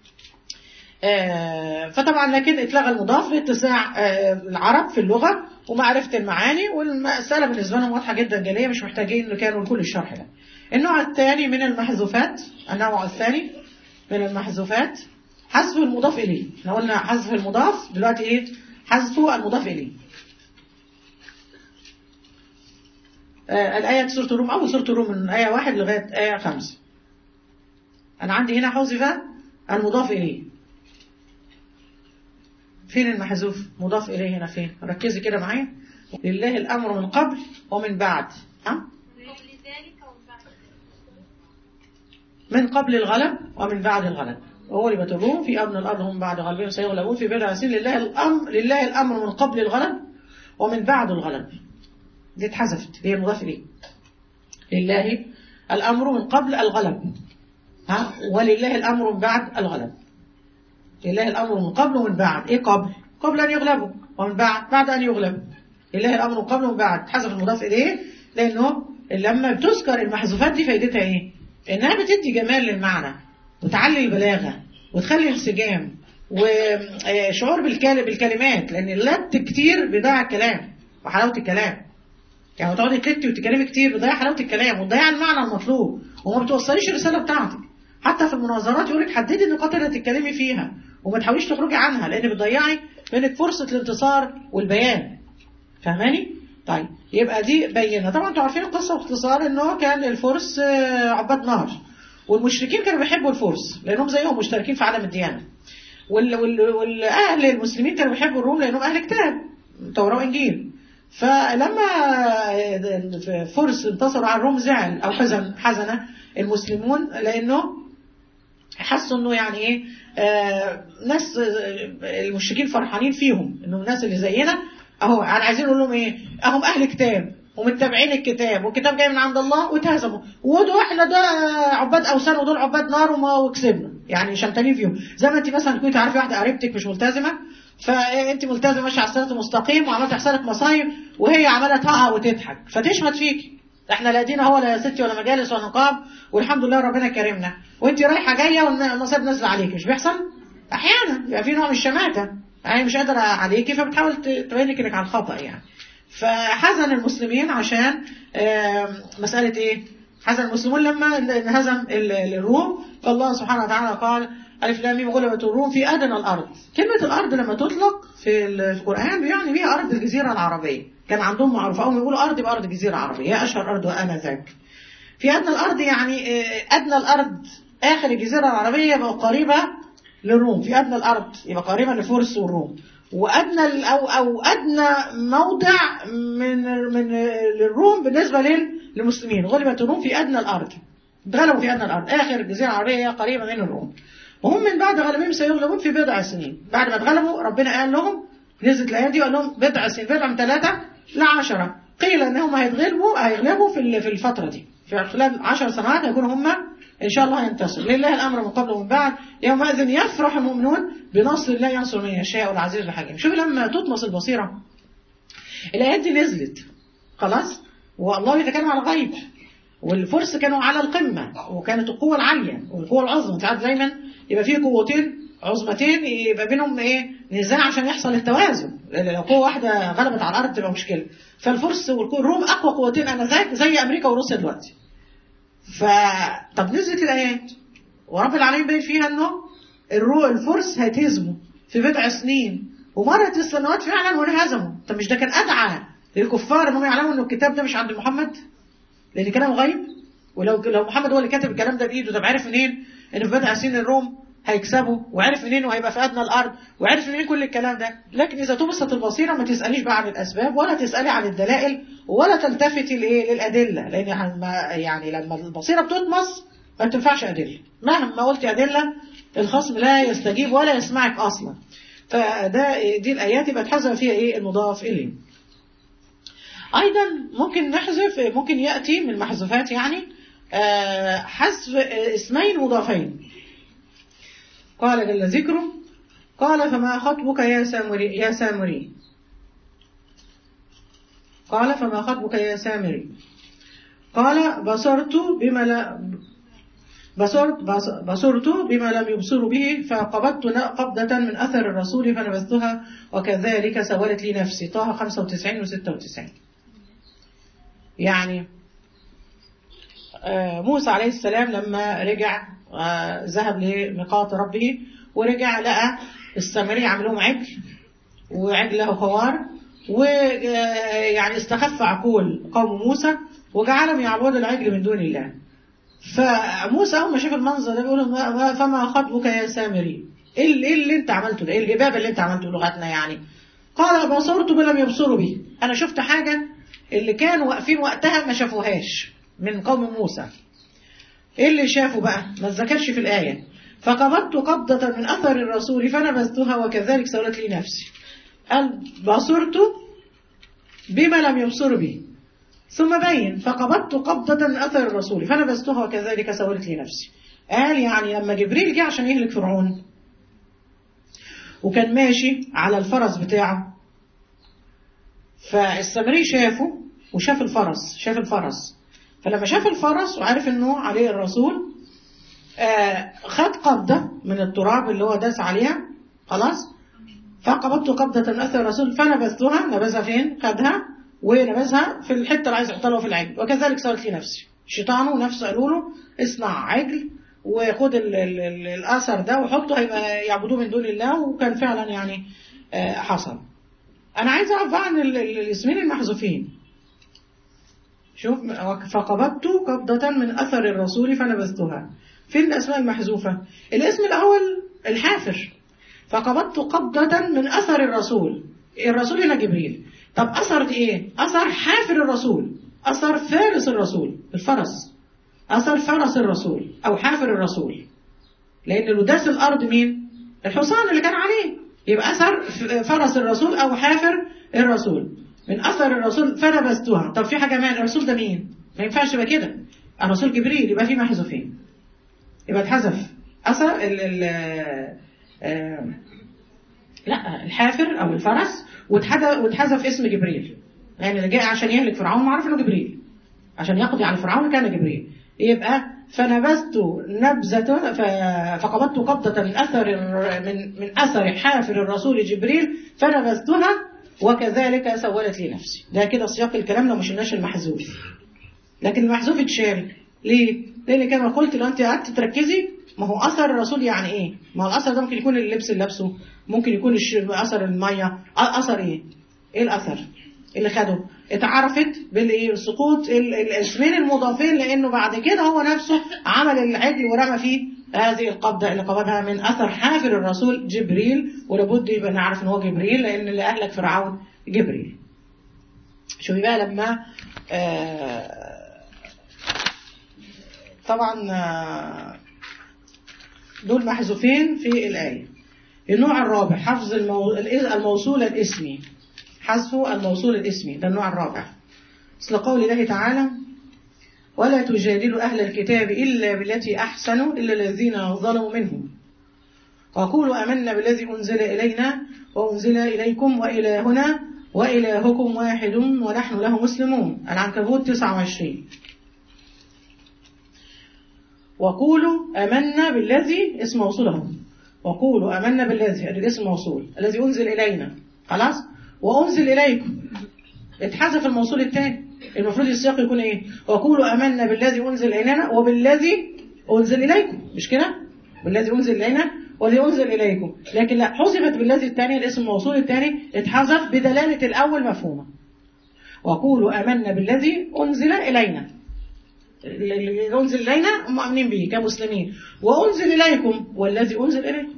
آه، فطبعا لكن اتلغى المضاف لاتساع آه، العرب في اللغة ومعرفة المعاني والمسألة بالنسبة لهم واضحة جدا جلية مش محتاجين إنه كانوا لكل الشرح ده النوع الثاني من المحذوفات النوع الثاني من المحذوفات حذف المضاف إليه احنا قلنا حذف المضاف دلوقتي إيه حذف المضاف إليه آه، الآية سورة الروم أول سورة الروم من آية واحد لغاية آية خمسة أنا عندي هنا حذف المضاف إليه فين المحذوف مضاف إليه هنا فين ركزي كده معايا لله الأمر من قبل ومن بعد ها من قبل الغلب ومن بعد الغلب وهو اللي بتروه في أبن الأرض هم بعد غلبهم سيغلبون في بضع سنين لله الأمر لله الأمر من قبل الغلب ومن بعد الغلب دي اتحذفت هي المضاف إليه لله الأمر من قبل الغلب ها ولله الأمر من بعد الغلب لله الأمر من قبل ومن بعد إيه قبل قبل أن يغلبوا ومن بعد بعد أن يغلب لله الأمر من قبل ومن بعد حذف المضاف إليه لأنه لما بتذكر المحذوفات دي فايدتها إيه إنها بتدي جمال للمعنى وتعلي البلاغة وتخلي انسجام وشعور بالكلم بالكلمات لأن اللت كتير بيضيع الكلام وحلاوة الكلام يعني تقعدي تلتي وتتكلمي كتير بتضيع حلاوة الكلام وتضيع المعنى المطلوب وما بتوصليش الرسالة بتاعتك حتى في المناظرات يقولك حددي النقاط اللي هتتكلمي فيها وما تحاوليش تخرجي عنها لان بتضيعي منك فرصة الانتصار والبيان فاهماني؟ طيب يبقى دي بينا طبعا انتوا عارفين القصة باختصار انه كان الفرس آه، عباد نار والمشركين كانوا بيحبوا الفرس لانهم زيهم مشتركين في عالم الديانة وال وال والاهل المسلمين كانوا بيحبوا الروم لانهم اهل كتاب توراة وانجيل فلما فرس انتصروا على الروم زعل او حزن حزن المسلمون لانه حسوا انه يعني ايه آه ناس آه، المشركين فرحانين فيهم انه الناس اللي زينا اهو يعني عايزين نقول لهم ايه اهم اهل كتاب ومتبعين الكتاب والكتاب جاي من عند الله واتهزموا ودول احنا ده عباد اوثان ودول عباد نار وما وكسبنا يعني شمتانين فيهم زي ما انت مثلا كنت عارفه واحده قريبتك مش ملتزمه فانت ملتزمه ماشيه على الصراط المستقيم وعملت تحصل لك مصايب وهي عماله تهقع وتضحك فتشمت فيكي احنا لا دينا هو لا يا ستي ولا مجالس ولا نقاب والحمد لله ربنا كرمنا وانت رايحه جايه والمصائب نازله عليك مش بيحصل احيانا يبقى في نوع من الشماته يعني مش قادره عليكي فبتحاول ت- تبين لك انك على الخطا يعني فحزن المسلمين عشان آم، مساله ايه حزن المسلمون لما انهزم ال- ال- الروم فالله سبحانه وتعالى قال ألف لام ميم غلبت الروم في أدنى الأرض كلمة الأرض لما تطلق في ال- في القرآن بيعني بيها أرض الجزيرة العربية كان عندهم معروف أول ما يقولوا أرض يبقى أرض الجزيرة العربية هي أشهر أرض وآنذاك في أدنى الأرض يعني آه، أدنى الأرض آخر الجزيرة العربية يبقى قريبة للروم في أدنى الأرض يبقى قريبة لفرس والروم وأدنى ال- أو أو أدنى موضع من من للروم بالنسبة لل- للمسلمين غلبت الروم في أدنى الأرض اتغلبوا في أدنى الأرض آخر الجزيرة العربية هي قريبة من الروم وهم من بعد غلبهم سيغلبون في بضع سنين بعد ما اتغلبوا ربنا قال لهم نزلت الآية دي وقال لهم بضع سنين بضع من ثلاثة لعشرة قيل انهم هيتغلبوا هيغلبوا في ال- في الفترة دي في خلال عشر سنوات هيكونوا هم ان شاء الله هينتصروا لله الامر من قبل ومن بعد يومئذ يفرح المؤمنون بنصر الله ينصر من يشاء والعزيز الحكيم شوف لما تطمس البصيرة الآيات دي نزلت خلاص والله يتكلم على الغيب والفرس كانوا على القمة وكانت القوة العالية والقوة العظمى انت عارف دايما يبقى فيه قوتين عظمتين يبقى بينهم ايه نزاع عشان يحصل التوازن لو قوة واحدة غلبت على الأرض تبقى مشكلة فالفرس والروم أقوى قوتين أنذاك زي أمريكا وروسيا دلوقتي ف طب نزلت الآيات ورب العالمين بين فيها انه الرو الفرس هيتهزموا في بضع سنين ومرت السنوات فعلا وانهزموا طب مش ده كان أدعى للكفار انهم يعلموا انه الكتاب ده مش عند محمد لان كلامه غيب ولو لو محمد هو اللي كاتب الكلام ده بايده طب عرف منين ان في بدء سنين الروم هيكسبوا وعرف منين وهيبقى في ادنى الارض وعرف منين كل الكلام ده لكن اذا طمست البصيره ما تساليش بقى عن الاسباب ولا تسالي عن الدلائل ولا تلتفتي لايه للادله لان لما- يعني لما البصيره بتطمس ما بتنفعش ادله مهما قلت ادله الخصم لا يستجيب ولا يسمعك اصلا فده دي الايات يبقى تحذف فيها ايه المضاف اليه أيضا ممكن نحذف ممكن يأتي من المحذوفات يعني آه، حذف آه، اسمين مضافين قال جل ذكره قال فما خطبك يا سامري يا سامري قال فما خطبك يا سامري قال بصرت بما لا بصرت بص- بصرت بما لم يبصروا به فقبضت ن- قبضة من أثر الرسول فنبذتها وكذلك سولت لي نفسي طه 95 و 96 يعني آه، موسى عليه السلام لما رجع آه، ذهب لميقات ربه ورجع لقى السامري عملهم عجل وعجل له خوار ويعني استخف عقول قوم موسى وجعلهم يعبدوا العجل من دون الله فموسى اول ما شاف المنظر ده بيقول له ما- ما- فما خطبك يا سامري ايه اللي, إيه اللي انت عملته ده ايه الهباب اللي انت عملته لغتنا يعني قال بصرت بما لم يبصروا به انا شفت حاجه اللي كانوا واقفين وقتها ما شافوهاش من قوم موسى ايه اللي شافوا بقى ما اتذكرش في الايه فقبضت قبضة من أثر الرسول فنبذتها وكذلك سولت لي نفسي قال بصرت بما لم يبصر به ثم بين فقبضت قبضة من أثر الرسول فنبذتها وكذلك سولت لي نفسي قال يعني لما جبريل جه عشان يهلك فرعون وكان ماشي على الفرس بتاعه فالسامري شافه وشاف الفرس شاف الفرس فلما شاف الفرس وعرف انه عليه الرسول آه خد قبضة من التراب اللي هو داس عليها خلاص فقبضت قبضة من أثر الرسول فنبذتها نبذها فين خدها ونبذها في الحتة اللي عايز يحطها له في العجل وكذلك سوت لي نفسي الشيطان ونفسه قالوا له اصنع عجل وخد ال ال ال الأثر ده وحطه هيبقى يعبدوه من دون الله وكان فعلا يعني آه حصل أنا عايز أعرف بقى عن ال- ال- الاسمين المحذوفين شوف فقبضت قبضة من أثر الرسول فنبذتها فين الأسماء المحذوفة الاسم الأول الحافر فقبضت قبضة من أثر الرسول الرسول هنا جبريل طب أثر دي إيه أثر حافر الرسول أثر فارس الرسول الفرس أثر فرس الرسول أو حافر الرسول لأن اللي داس الأرض مين الحصان اللي كان عليه يبقى أثر ف- فرس الرسول أو حافر الرسول من أثر الرسول فنبذتها طب في حاجة مان الرسول ده مين ما ينفعش يبقى كده الرسول جبريل يبقى في محذوفين يبقى اتحذف أثر ال ال آه، لا الحافر أو الفرس واتحذف واتحذف اسم جبريل يعني اللي جاء عشان يهلك فرعون معروف انه جبريل عشان يقضي على فرعون كان جبريل يبقى فنبذت نبذة ف- فقبضت قبضة من أثر الر- من من أثر حافر الرسول جبريل فنبذتها وكذلك سولت لي نفسي ده كده سياق الكلام لو ما شلناش المحذوف لكن المحذوف اتشال ليه؟ لأن كما قلت لو أنت قعدت تركزي ما هو أثر الرسول يعني إيه؟ ما هو الأثر ده ممكن يكون اللبس اللي لابسه ممكن يكون الش- أثر المية أ- أثر إيه؟ إيه الأثر؟ اللي خده اتعرفت بالايه السقوط ال- الاسمين المضافين لانه بعد كده هو نفسه عمل العجل ورمى فيه هذه القبضه اللي قبضها من اثر حافر الرسول جبريل ولابد يبقى نعرف ان هو جبريل لان اللي اهلك فرعون جبريل شوفي بقى لما آه طبعا آه دول محذوفين في الايه النوع الرابع حفظ المو... الموصول الاسمي حذف الموصول الاسمي ده النوع الرابع مثل قول الله تعالى ولا تجادلوا أهل الكتاب إلا بالتي أحسنوا إلا الذين ظلموا منهم وقولوا أمنا بالذي أنزل إلينا وأنزل إليكم وإلهنا وإلهكم واحد ونحن له مسلمون العنكبوت 29 وقولوا أمنا بالذي اسم موصوله وقولوا أمنا بالذي هذا الاسم موصول الذي أنزل إلينا خلاص وأنزل إليكم اتحذف الموصول الثاني المفروض السياق يكون ايه وقولوا امنا بالذي انزل الينا وبالذي انزل اليكم مش كده بالذي انزل الينا والذي انزل اليكم لكن لا حذفت بالذي الثاني الاسم الموصول الثاني اتحذف بدلاله الاول مفهومه وقولوا امنا بالذي انزل الينا اللي انزل الينا مؤمنين به كمسلمين وانزل اليكم والذي انزل اليكم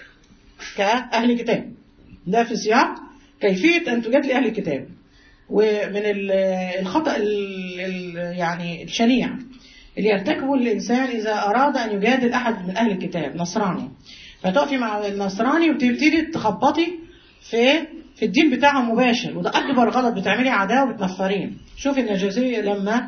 كاهل كتاب ده في سياق كيفيه ان تجادل اهل الكتاب ومن الخطأ يعني الشنيع اللي يرتكبه الإنسان إذا أراد أن يجادل أحد من أهل الكتاب نصراني فتقفي مع النصراني وتبتدي تخبطي في في الدين بتاعه مباشر وده أكبر غلط بتعملي عداوة وبتنفرين شوف النجاشي لما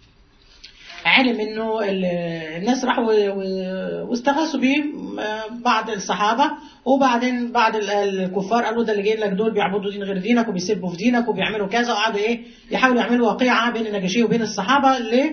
علم انه الناس راحوا واستغاثوا بيه بعض الصحابه وبعدين بعض الكفار قالوا ده اللي جايين لك دول بيعبدوا دين غير دينك وبيسبوا في دينك وبيعملوا كذا وقعدوا ايه يحاولوا يعملوا وقيعه بين النجاشي وبين الصحابه اللي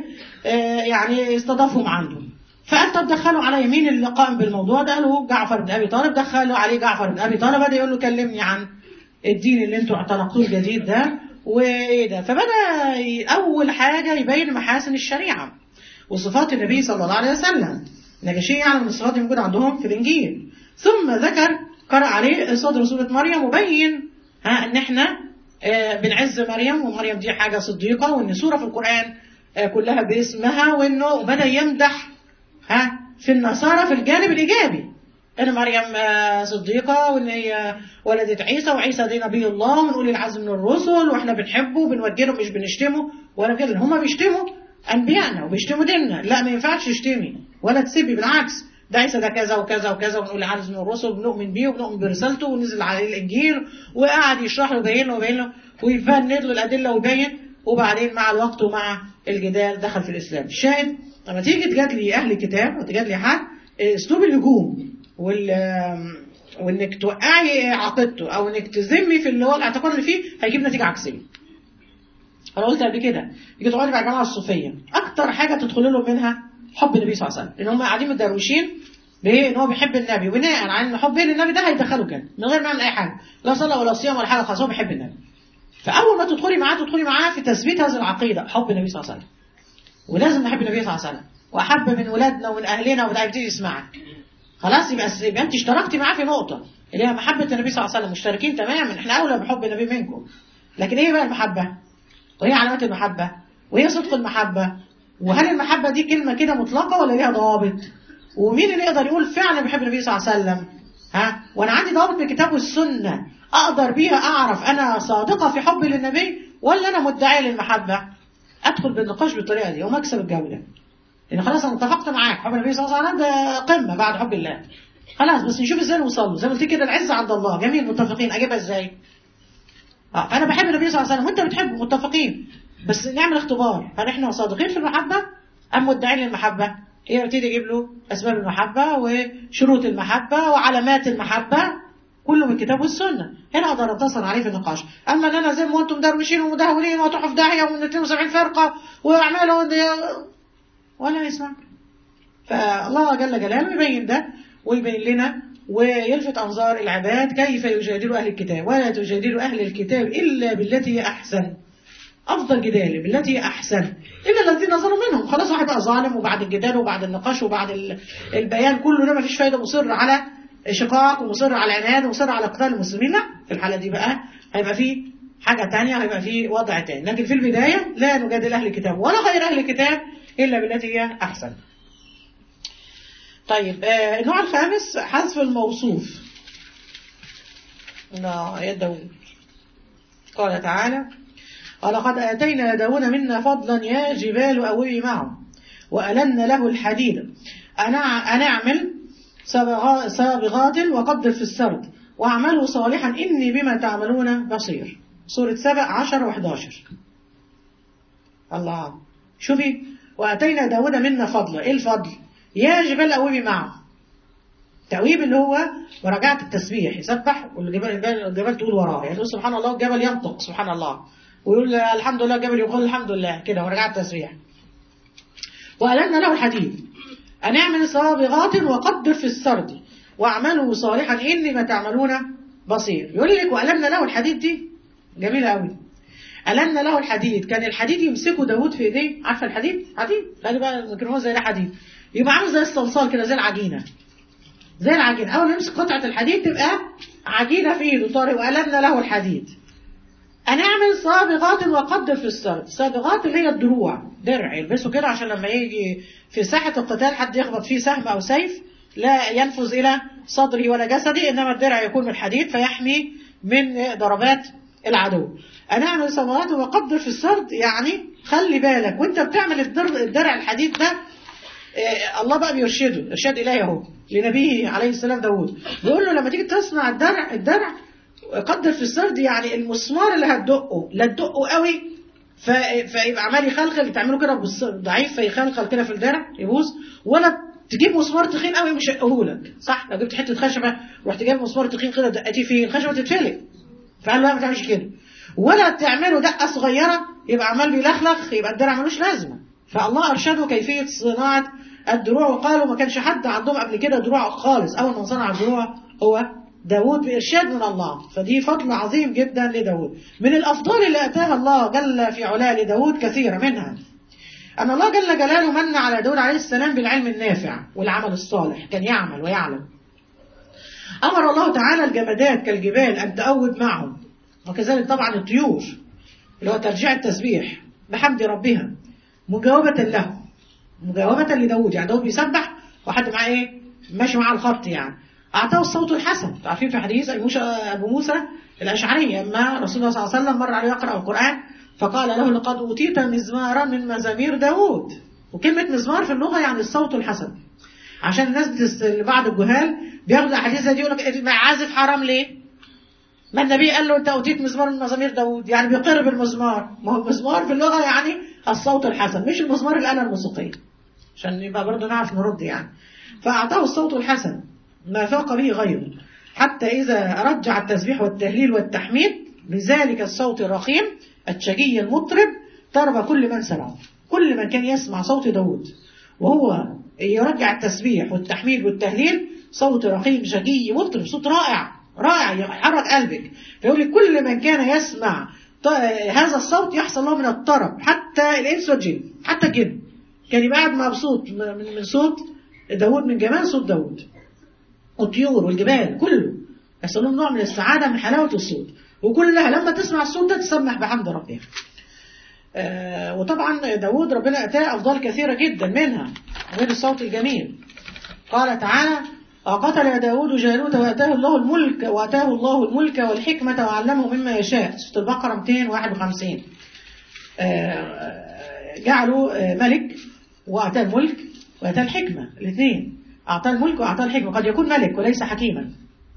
يعني استضافهم عندهم فقال طب دخلوا على يمين اللي قائم بالموضوع ده قالوا جعفر بن ابي طالب دخلوا عليه جعفر بن ابي طالب بدا يقول له كلمني عن الدين اللي انتوا اعتنقتوه الجديد ده وايه ده فبدا اول حاجه يبين محاسن الشريعه وصفات النبي صلى الله عليه وسلم نجاشي يعلم من الصفات الموجودة عندهم في الإنجيل ثم ذكر قرأ عليه صدر سورة مريم وبين ها ان احنا آه بنعز مريم ومريم دي حاجة صديقة وان سورة في القرآن آه كلها باسمها وانه وبدأ يمدح ها في النصارى في الجانب الإيجابي ان مريم آه صديقة وان هي ولدت عيسى وعيسى دي نبي الله ومن اولي العزم من الرسل واحنا بنحبه وبنوجهه مش بنشتمه ولا كده هم بيشتموا انبيائنا وبيشتموا ديننا لا ما ينفعش تشتمي ولا تسبي بالعكس ده عيسى ده كذا وكذا وكذا ونقول عايز من الرسل وبنؤمن بيه وبنؤمن برسالته ونزل عليه الانجيل وقعد يشرح له ويبين له ويبين له ويفند له الادله ويبين وبعدين مع الوقت ومع الجدال دخل في الاسلام الشاهد لما تيجي تجادلي اهل الكتاب وتجادلي حد اسلوب الهجوم وال وانك توقعي عقيدته او انك تذمي في اللي هو الاعتقاد اللي فيه هيجيب نتيجه عكسيه انا قلت قبل كده يجي تقعدي مع الجماعه الصوفيه اكتر حاجه تدخل لهم منها حب النبي صلى الله عليه وسلم لان هم قاعدين متدروشين بايه ان هو بيحب النبي وبناء على ان حبه للنبي ده هيدخله الجنه من غير ما يعمل اي حاجه لا صلاه ولا صيام ولا حاجه خالص هو بيحب النبي فاول ما تدخلي معاه تدخلي معاه في تثبيت هذه العقيده حب النبي صلى الله عليه وسلم ولازم نحب النبي صلى الله عليه وسلم واحب من ولادنا ومن اهلنا وبدا يبتدي يسمعك خلاص يبقى يبقى انت اشتركتي معاه في نقطه اللي هي محبه النبي صلى الله عليه وسلم مشتركين تماما احنا اولى بحب النبي منكم لكن ايه بقى المحبه وهي علامات المحبة وهي صدق المحبة وهل المحبة دي كلمة كده مطلقة ولا ليها ضوابط ومين اللي يقدر يقول فعلا بحب النبي صلى الله عليه وسلم ها وانا عندي ضوابط من الكتاب والسنة اقدر بيها اعرف انا صادقة في حبي للنبي ولا انا مدعية للمحبة ادخل بالنقاش بالطريقة دي ومكسب الجولة لان خلاص انا اتفقت معاك حب النبي صلى الله عليه وسلم ده قمة بعد حب الله خلاص بس نشوف ازاي نوصل له زي ما قلت كده العزة عند الله جميل متفقين اجيبها ازاي اه فانا بحب النبي صلى الله عليه وسلم وانت بتحبه متفقين بس نعمل اختبار هل احنا صادقين في المحبة ام مدعين للمحبة هي بتيجي تجيب له اسباب المحبة وشروط المحبة وعلامات المحبة كله من الكتاب والسنة هنا اقدر اتصل عليه في النقاش اما ان انا زي ما انتم درويشين ومدهولين وتروحوا في داهية ومن 72 فرقة واعملوا ولا يسمعك فالله جل جلاله يبين ده ويبين لنا ويلفت أنظار العباد كيف يجادل أهل الكتاب ولا تجادل أهل الكتاب إلا بالتي هي أحسن أفضل جدال بالتي هي أحسن إلا الذين ظلموا منهم خلاص واحد بقى ظالم وبعد الجدال وبعد النقاش وبعد ال- البيان كله ده مفيش فايدة مصر على شقاق ومصر على عناد ومصر على قتال المسلمين لا في الحالة دي بقى هيبقى فيه حاجة تانية هيبقى فيه وضع تاني لكن في البداية لا نجادل أهل الكتاب ولا غير أهل الكتاب إلا بالتي هي أحسن طيب آه النوع الخامس حذف الموصوف لا يا داود قال تعالى ولقد آتينا داود منا فضلا يا جبال أوبي معه وألنا له الحديد أنا أنا أعمل سابغا- سابغات وقدر في السرد واعملوا صالحا إني بما تعملون بصير سورة سبع عشر وحداشر الله شوفي وأتينا داود منا فضلا إيه الفضل يا جبال أوبي معه تأويب اللي هو مراجعة التسبيح يسبح والجبال الجبال الجبال تقول وراه يعني تقول سبحان الله والجبل ينطق سبحان الله ويقول الحمد لله الجبل يقول الحمد لله كده مراجعة التسبيح وألنا له الحديد أن اعمل صابغات وقدر في السرد واعملوا صالحا إني ما تعملون بصير يقول لك وألنا له الحديد دي جميلة قوي ألنا له الحديد كان الحديد يمسكه داوود في ايديه عارفه الحديد حديد خلي بقى الميكروفون زي ده حديد يبقى عامل زي الصلصال كده زي العجينه زي العجينه اول ما يمسك قطعه الحديد تبقى عجينه في ايده طارق وألنا له الحديد أنا أعمل صابغات وقدر في السرد صابغات اللي هي الدروع درع يلبسه كده عشان لما يجي في ساحة القتال حد يخبط فيه سهم أو سيف لا ينفذ إلى صدره ولا جسده إنما الدرع يكون من حديد فيحمي من ضربات العدو أنا أعمل صابغات وقدر في السرد يعني خلي بالك وأنت بتعمل الدر- الدرع الحديد ده آه، الله بقى بيرشده إرشاد إلهي أهو لنبيه عليه السلام داود بيقول له لما تيجي تصنع الدرع الدرع قدر في السرد يعني المسمار اللي هتدقه لا تدقه قوي ف... فيبقى عمال يخلخل تعمله كده بالص- ضعيف فيخلخل كده في الدرع يبوظ ولا تجيب مسمار تخين قوي مش لك صح لو جبت حته خشبه ورحت جايب مسمار تخين كده دقتيه فيه الخشبه تتفلق فقال له لا ما تعملش كده ولا تعمله دقه صغيره يبقى عمال بيلخلخ يبقى الدرع ملوش لازمه فالله ارشده كيفيه صناعه الدروع وقالوا ما كانش حد عندهم قبل كده دروع خالص اول من صنع الدروع هو داود بإرشاد من الله فدي فضل عظيم جدا لداود من الأفضال اللي أتاها الله جل في علاه لداود كثيرة منها أن الله جل جلاله من على داود عليه السلام بالعلم النافع والعمل الصالح كان يعمل ويعلم أمر الله تعالى الجمادات كالجبال أن تأوب معهم وكذلك طبعا الطيور اللي هو ترجيع التسبيح بحمد ربها مجاوبة له مجاوبة لداود يعني داود بيسبح وحد معاه ايه ماشي معاه الخط يعني أعطاه الصوت الحسن عارفين في حديث أبو موسى, أبو موسى الأشعري أما رسول الله صلى الله عليه وسلم مر عليه يقرأ القرآن فقال له لقد أوتيت مزمارا من مزامير داود وكلمة مزمار في اللغة يعني الصوت الحسن عشان الناس بتست... بعض الجهال بياخدوا الأحاديث دي يقول لك عازف حرام ليه؟ ما النبي قال له أنت أوتيت مزمار من مزامير داود يعني بيقر بالمزمار ما هو المزمار في اللغة يعني الصوت الحسن مش المزمار الآلة الموسيقية عشان يبقى برضه نعرف نرد يعني فأعطاه الصوت الحسن ما فاق به غيره حتى إذا رجع التسبيح والتهليل والتحميد بذلك الصوت الرخيم الشجي المطرب طرب كل من سمعه كل من كان يسمع صوت داود وهو يرجع التسبيح والتحميد والتهليل صوت رخيم شجي مطرب صوت رائع رائع يحرك قلبك فيقول لك كل من كان يسمع هذا الصوت يحصل له من الطرب حتى الإنس والجن حتى الجن كان يبقى قاعد مبسوط من صوت داود من جمال صوت داود والطيور والجبال كله يحصل لهم نوع من السعادة من حلاوة الصوت وكلها لما تسمع الصوت ده تسبح بحمد ربها آه وطبعا داود ربنا أتاه أفضال كثيرة جدا منها غير الصوت الجميل قال تعالى وقتل داود جالوت وأتاه الله الملك وأتاه الله الملك والحكمة وعلمه مما يشاء سورة البقرة 251 آه جعلوا ملك وأتاه الملك وأتاه الحكمة الاثنين أعطاه الملك وأعطاه الحكمة قد يكون ملك وليس حكيما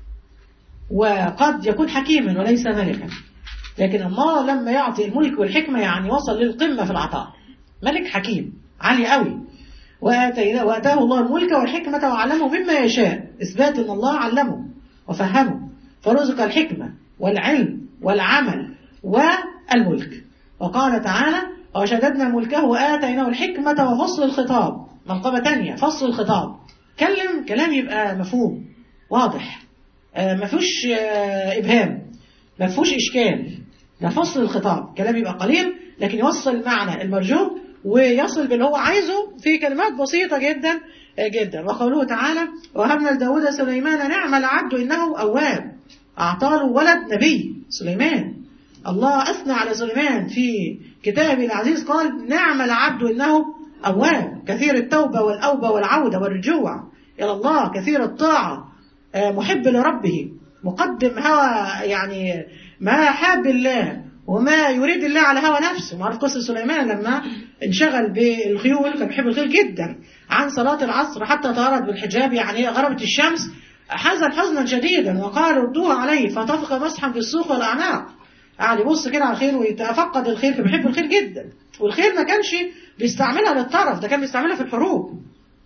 وقد يكون حكيما وليس ملكا لكن الله لما يعطي الملك والحكمة يعني وصل للقمة في العطاء ملك حكيم عالي قوي وآتاه الله الملك والحكمة وعلمه مما يشاء إثبات أن الله علمه وفهمه فرزق الحكمة والعلم والعمل والملك وقال تعالى وشددنا ملكه وآتيناه الحكمة وفصل الخطاب منقبة تانية فصل الخطاب كلم كلام يبقى مفهوم واضح آه، ما فيهوش آه، إبهام ما فيهوش إشكال ده فصل الخطاب كلام يبقى قليل لكن يوصل المعنى المرجو ويصل باللي هو عايزه في كلمات بسيطة جدا آه، جدا وقوله تعالى وهبنا لداود سليمان نعم العبد إنه أواب أعطى له ولد نبي سليمان الله أثنى على سليمان في كتابه العزيز قال نعم العبد إنه أواب كثير التوبة والأوبة والعودة والرجوع إلى الله كثير الطاعة آه، محب لربه مقدم هوى يعني ما حاب الله وما يريد الله على هوى نفسه معروف قصة سليمان لما انشغل بالخيول كان بيحب الخيل جدا عن صلاة العصر حتى طارت بالحجاب يعني غربت الشمس حزن حزنا شديدا وقال ردوها عليه فطفق مسحا في السوق والأعناق قعد يبص كده على الخيل ويتفقد الخيل كان بيحب الخيل جدا والخيل ما كانش بيستعملها للطرف ده كان بيستعملها في الحروب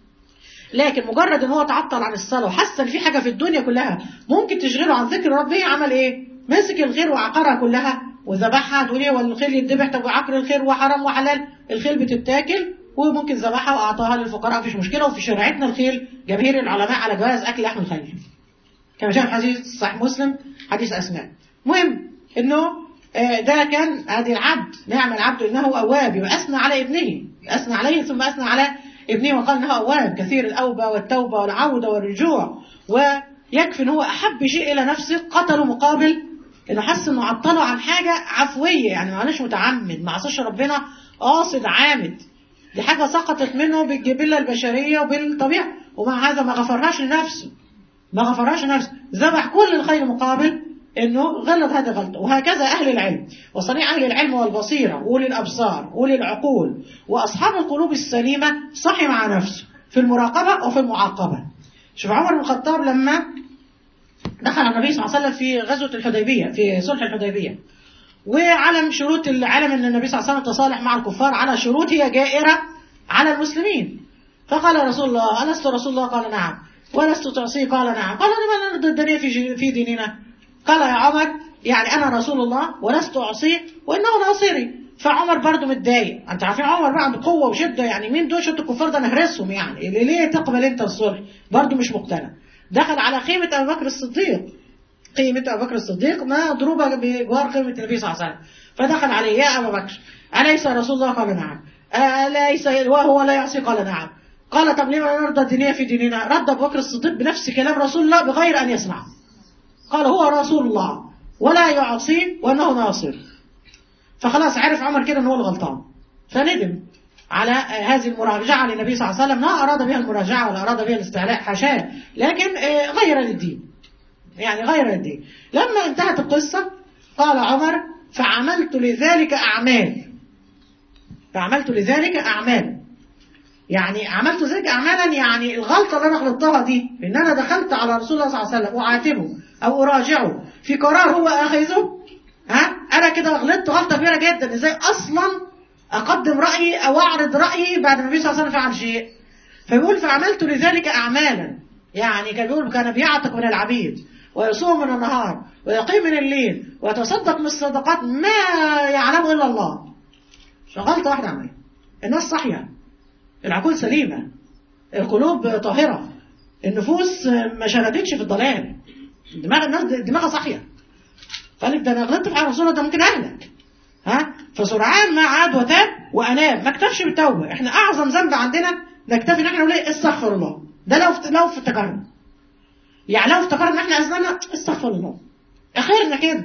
لكن مجرد ان هو تعطل عن الصلاه وحس ان في حاجه في الدنيا كلها ممكن تشغله عن ذكر ربه عمل ايه؟ مسك الخيل وعقرها كلها وذبحها تقول ايه والخيل يتذبح طب وعقر الخيل وحرام وحلال الخيل بتتاكل وممكن ذبحها واعطاها للفقراء مفيش مشكله وفي شريعتنا الخيل جماهير العلماء على جواز اكل لحم الخيل كما جاء في حديث صحيح مسلم حديث اسماء مهم انه آه، ده كان هذه العبد نعم العبد انه اواب يبقى اثنى على ابنه اثنى عليه ثم اثنى على ابنه وقال انه اواب كثير الاوبه والتوبه والعوده والرجوع ويكفي ان هو احب شيء الى نفسه قتله مقابل انه حس انه عطله عن حاجه عفويه يعني معلش متعمد ما عصاش ربنا قاصد عامد دي حاجه سقطت منه بالجبله البشريه وبالطبيعه ومع هذا ما غفرهاش لنفسه ما غفرهاش لنفسه ذبح كل الخير مقابل انه غلط هذه غلطه وهكذا اهل العلم وصنيع اهل العلم والبصيره واولي الابصار واولي العقول واصحاب القلوب السليمه صحي مع نفسه في المراقبه وفي المعاقبه شوف عمر بن الخطاب لما دخل على النبي صلى الله عليه وسلم في غزوه الحديبيه في صلح الحديبيه وعلم شروط العلم ان النبي صلى الله عليه وسلم تصالح مع الكفار على شروط هي جائره على المسلمين فقال رسول الله ألست رسول الله قال نعم ولست تعصيه قال نعم قال لما نرد الدنيا في في ديننا قال يا عمر يعني أنا رسول الله ولست أعصيه وإنه ناصري فعمر برضه متضايق انت عارفين عمر بقى عنده قوه وشده يعني مين دول شد الكفار ده نهرسهم يعني اللي ليه تقبل انت الصلح برضه مش مقتنع دخل على خيمه ابو بكر الصديق قيمه ابو بكر الصديق مضروبه بجوار قيمه النبي صلى الله عليه وسلم فدخل عليه يا ابا بكر اليس رسول الله قال نعم اليس وهو لا يعصي قال نعم قال طب لما نرضى الدنيا في ديننا رد ابو بكر الصديق بنفس كلام رسول الله بغير ان يسمع قال هو رسول الله ولا يعصيه وانه ناصر فخلاص عرف عمر كده ان هو الغلطان فندم على هذه المراجعة للنبي صلى الله عليه وسلم لا أراد بها المراجعة ولا أراد بها الاستعلاء حاشاه لكن غير للدين يعني غير للدين لما انتهت القصة قال عمر فعملت لذلك أعمال فعملت لذلك أعمال يعني عملت ذلك أعمالا يعني الغلطة اللي أنا غلطتها دي إن أنا دخلت على رسول الله صلى الله عليه وسلم أعاتبه أو أراجعه في قرار هو أخذه ها أنا كده غلطت غلطة كبيرة جدا إزاي أصلا أقدم رأيي أو أعرض رأيي بعد النبي صلى الله عليه وسلم فعل شيء فيقول فعملت لذلك أعمالا يعني كان بيقول كان بيعتق من العبيد ويصوم من النهار ويقيم من الليل ويتصدق من الصدقات ما يعلمه إلا الله فغلطة واحدة عملها الناس صحية العقول سليمة القلوب طاهرة النفوس ما شردتش في الضلال دماغ الناس دماغها صحية قال لك ده انا غلطت في حق رسول الله ده ممكن اهلك ها فسرعان ما عاد وتاب واناب ما اكتفش بالتوبه احنا اعظم ذنب عندنا نكتفي ان احنا نقول ايه استغفر الله ده لو لو افتكرنا يعني لو افتكرنا ان احنا اذنبنا استغفر الله اخرنا كده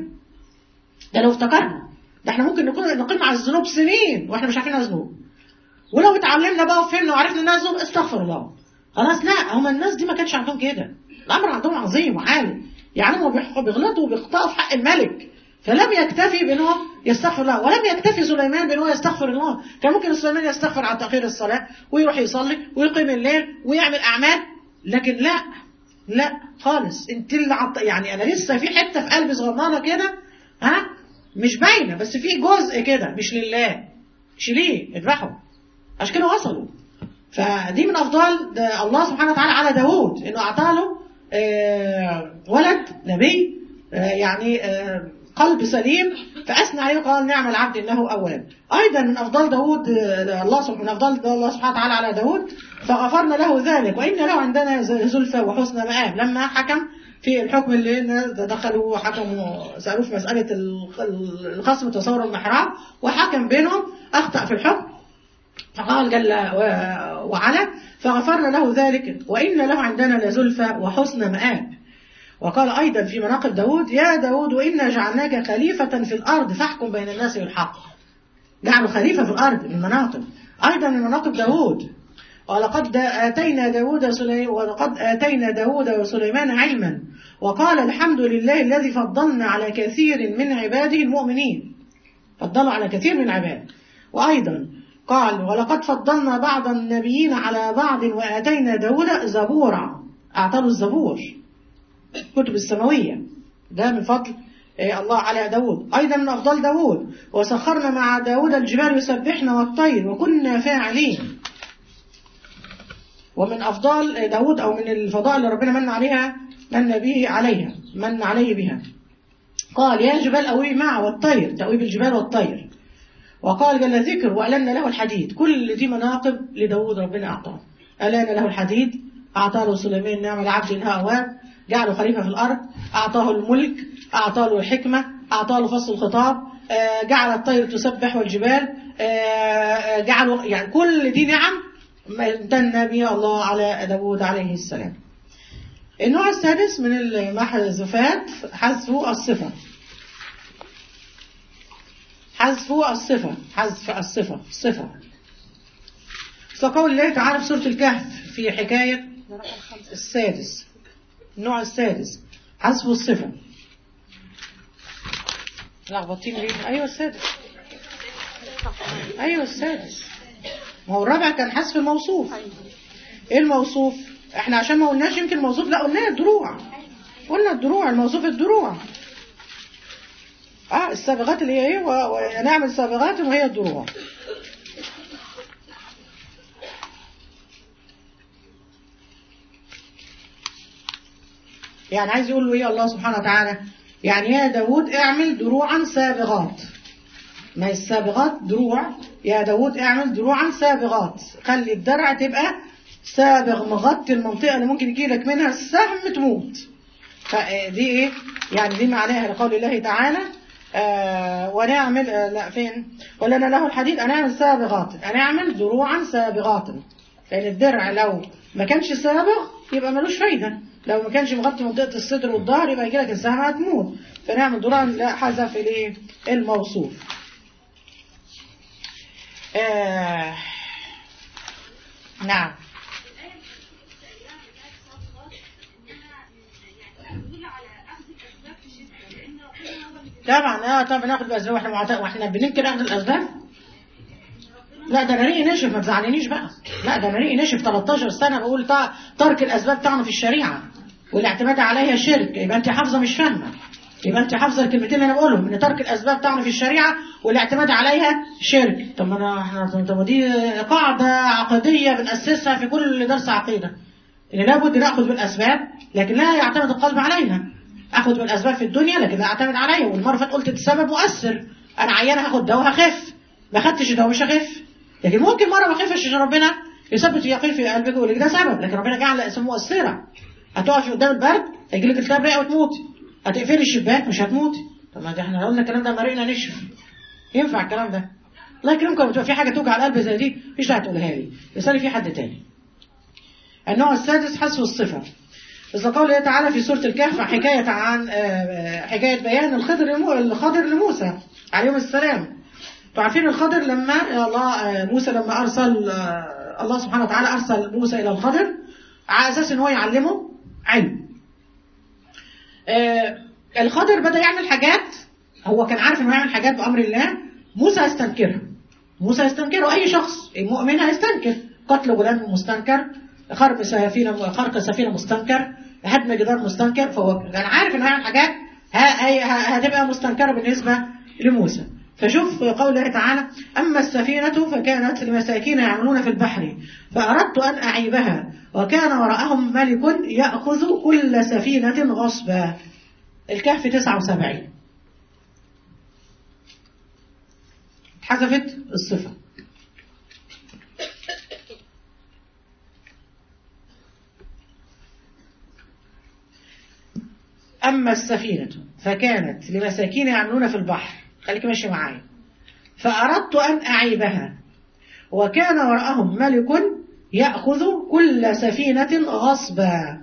ده لو افتكرنا ده احنا ممكن نكون نقيم على الذنوب سنين واحنا مش عارفين انها ذنوب ولو اتعلمنا بقى وفهمنا وعرفنا انها ذنوب استغفر الله خلاص لا هم الناس دي ما كانش عندهم كده الامر عندهم عظيم وعالي يعني هم بيغلطوا وبيخطئوا في حق الملك فلم يكتفي بانه يستغفر الله ولم يكتفي سليمان بانه يستغفر الله كان ممكن سليمان يستغفر عن تاخير الصلاه ويروح يصلي ويقيم الليل ويعمل اعمال لكن لا لا خالص انت اللي عط... يعني انا لسه في حته في قلبي صغننه كده ها مش باينه بس في جزء كده مش لله شيليه اذبحه عشان كده وصلوا فدي من افضال الله سبحانه وتعالى على داوود انه اعطى له آه ولد نبي آه يعني آه قلب سليم فأثنى عليه وقال نعم العبد إنه أواب أيضا من أفضل داود آه، الله سبحانه من أفضل الله سبحانه وتعالى على داود فغفرنا له ذلك وإن له عندنا زلفى وحسن مآب لما حكم في الحكم اللي الناس دخلوا وحكموا سألوه في مسألة الخ- الخصم تصور المحراب وحكم بينهم أخطأ في الحكم فقال جل و- وعلا فغفرنا له ذلك وإن له عندنا لزلفى وحسن مآب وقال أيضا في مناقب داود يا داود إنا جعلناك خليفة في الأرض فاحكم بين الناس بالحق جعله خليفة في الأرض من مناقب أيضا من مناقب داود ولقد آتينا داود سلي... ولقد آتينا داود وسليمان علما وقال الحمد لله الذي فضلنا على كثير من عباده المؤمنين فضلوا على كثير من العباد وأيضا قال ولقد فضلنا بعض النبيين على بعض وآتينا داود زبورا أعطاه الزبور الكتب السماوية ده من فضل إيه، الله على داود أيضا من أفضل داود وسخرنا مع داود الجبال يسبحن والطير وكنا فاعلين ومن أفضل داود أو من الفضائل اللي ربنا من عليها من به عليها من عليه بها قال يا جبال أوي معه والطير تأويب الجبال والطير وقال جل ذكر وألنا له الحديد كل دي مناقب لداود ربنا أعطاه ألان له الحديد أعطاه له سليمان نعم العبد إنها أواب جعله خليفة في الأرض أعطاه الملك أعطاه له الحكمة أعطاه له فصل الخطاب آه، جعل الطير تسبح والجبال آه، آه، جعله يعني كل دي نعم امتن بها الله على داود عليه السلام النوع السادس من المحذوفات حذف الصفة حذف الصفة حذف الصفة صفة فقول الله تعالى في سورة الكهف في حكاية السادس النوع السادس حذف الصفة لخبطين ليه أيوة السادس أيوة السادس ما هو الرابع كان حذف الموصوف ايه الموصوف احنا عشان ما قلناش يمكن الموصوف لا قلنا الدروع قلنا الدروع الموصوف الدروع اه السابغات اللي هي ايه و- ونعمل سابغات وهي الدروع يعني عايز يقول له ايه الله سبحانه وتعالى يعني يا داود اعمل دروعا سابغات ما هي السابغات دروع يا داود اعمل دروعا سابغات خلي الدرع تبقى سابغ مغطي المنطقة اللي ممكن يجي لك منها السهم تموت فدي ايه يعني دي معناها لقول الله تعالى آه ونعمل آه لا فين ولنا له الحديد أن نعمل سابغات أن نعمل دروعا سابغات لأن الدرع لو ما كانش سابغ يبقى ملوش فايدة لو ما كانش مغطي منطقة الصدر والظهر يبقى يجي لك السهم هتموت فنعمل دروعا لا حذف الايه الموصوف آه نعم طبعا اه طبعا ناخد بأسباب واحنا معت... واحنا بننكر اخذ الاسباب لا ده انا ريقي نشف ما تزعلنيش بقى لا ده انا ريقي نشف 13 سنه بقول طا... ترك الاسباب طعن في الشريعه والاعتماد عليها شرك يبقى انت حافظه مش فاهمه يبقى انت حافظه الكلمتين اللي انا بقولهم ان ترك الاسباب طعن في الشريعه والاعتماد عليها شرك طب ما انا احنا طب ما دي قاعده عقديه بناسسها في كل درس عقيده ان لابد ناخذ بالاسباب لكن لا يعتمد القلب عليها اخذ بالاسباب في الدنيا لكن لا اعتمد عليها والمره اللي فاتت قلت السبب مؤثر انا عيانه هاخد دواء هخف ما خدتش دواء مش هخف لكن ممكن مره ما اخفش عشان ربنا يثبت يقين في قلبك ويقول لك ده سبب لكن ربنا جعل الاسباب مؤثره هتقفي قدام البرد هيجي لك التهاب رئه وتموتي هتقفلي الشباك مش هتموتي طب ما ده احنا قلنا الكلام ده مرينا نشف ينفع الكلام ده الله يكرمكم لما تبقى في حاجه توجع القلب زي دي مش داعي تقولها لي اسالي في حد تاني النوع السادس حذف الصفه إذا قال الله تعالى في سورة الكهف حكاية عن آه، حكاية بيان الخضر لمو- الخضر لموسى عليهم السلام تعرفين الخضر لما الله آه، موسى لما أرسل آه، الله سبحانه وتعالى أرسل موسى إلى الخضر على أساس إن هو يعلمه علم آه، الخضر بدأ يعمل حاجات هو كان عارف إنه يعمل حاجات بأمر الله موسى يستنكرها موسى يستنكرها أي شخص مؤمن هيستنكر قتل غلام مستنكر خرق سفينة خرق سفينة مستنكر هدم جدار مستنكر فهو كان عارف إنه هيعمل حاجات ه- هي- ه- هتبقى مستنكرة بالنسبة لموسى فشوف قول الله تعالى أما السفينة فكانت لمساكين يعملون في البحر فأردت أن أعيبها وكان وراءهم ملك يأخذ كل سفينة غصبا الكهف 79 حذفت الصفة أما السفينة فكانت لمساكين يعملون في البحر خليك ماشي معايا فأردت أن أعيبها وكان وراءهم ملك يأخذ كل سفينة غصبا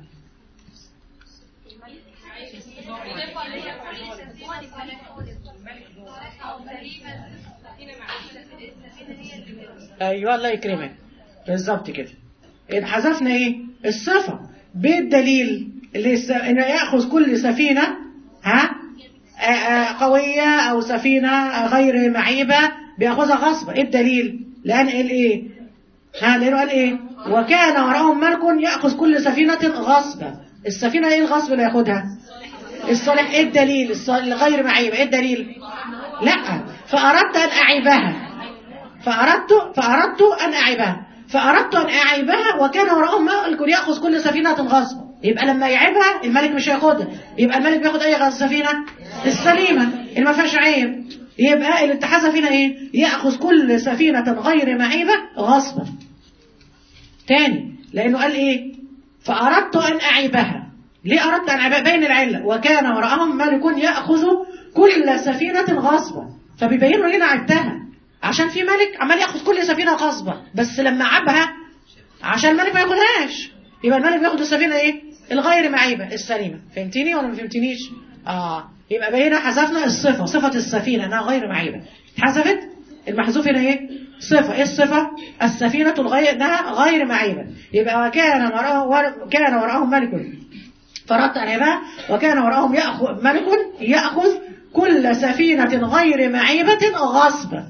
أيوة الله يكرمك بالظبط كده إن حذفنا إيه الصفة بالدليل اللي الس- إنه يأخذ كل سفينة ها آه، آه، قوية أو سفينة غير معيبة بياخذها غصب إيه الدليل؟ لأن قال إيه؟ ها لأنه قال إيه؟ وكان وراءهم ملك يأخذ كل سفينة غصبا السفينة إيه الغصب اللي ياخدها؟ الصالح إيه الدليل؟ الصالح غير معيبة إيه الدليل؟ لا فأردت أن أعيبها فأردت فأردت أن أعيبها فأردت أن أعيبها وكان وراءهم ملك يأخذ كل سفينة غصب يبقى لما يعيبها الملك مش هياخدها يبقى الملك بياخد أي غصب سفينة السليمة اللي ما فيهاش عيب يبقى الاتحاد فينا إيه يأخذ كل سفينة غير معيبة غصبا تاني لأنه قال إيه فأردت أن أعيبها ليه أردت أن أعيبها بين العلة وكان وراءهم ملك يأخذ كل سفينة غصبا فبيبين له هنا عبتها عشان في ملك عمال ياخذ كل سفينة غصبا بس لما عبها عشان الملك ما ياخدهاش يبقى الملك بياخد السفينة ايه الغير معيبة السليمة فهمتيني ولا ما فهمتينيش اه يبقى بقينا حذفنا الصفة صفة السفينة انها غير معيبة اتحذفت المحذوف هنا ايه صفة ايه الصفة السفينة الغير انها غير معيبة يبقى وكان وراءه ور... كان وراءهم ملك فردت أن يبقى وكان وراءهم يأخذ ملك يأخذ كل سفينة غير معيبة غصبا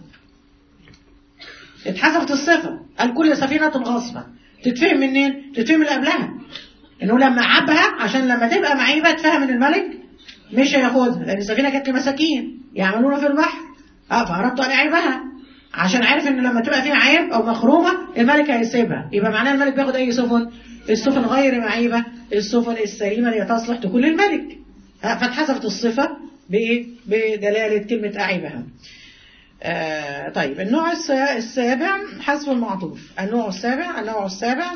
اتحذفت الصفة قال كل سفينة غصبا تتفهم منين؟ تتفهم اللي قبلها انه لما عبها عشان لما تبقى معيبة تفهم ان الملك مش هياخدها لان السفينة كانت لمساكين يعملون في البحر اه فأردت ان اعيبها عشان عارف ان لما تبقى فيها عيب او مخرومة الملك هيسيبها يبقى معناه الملك بياخد اي سفن السفن غير معيبة السفن السليمة اللي تصلح تكون للملك ها، فاتحذفت الصفة بايه بدلالة كلمة اعيبها آه طيب النوع الس- السابع حذف المعطوف النوع السابع النوع السابع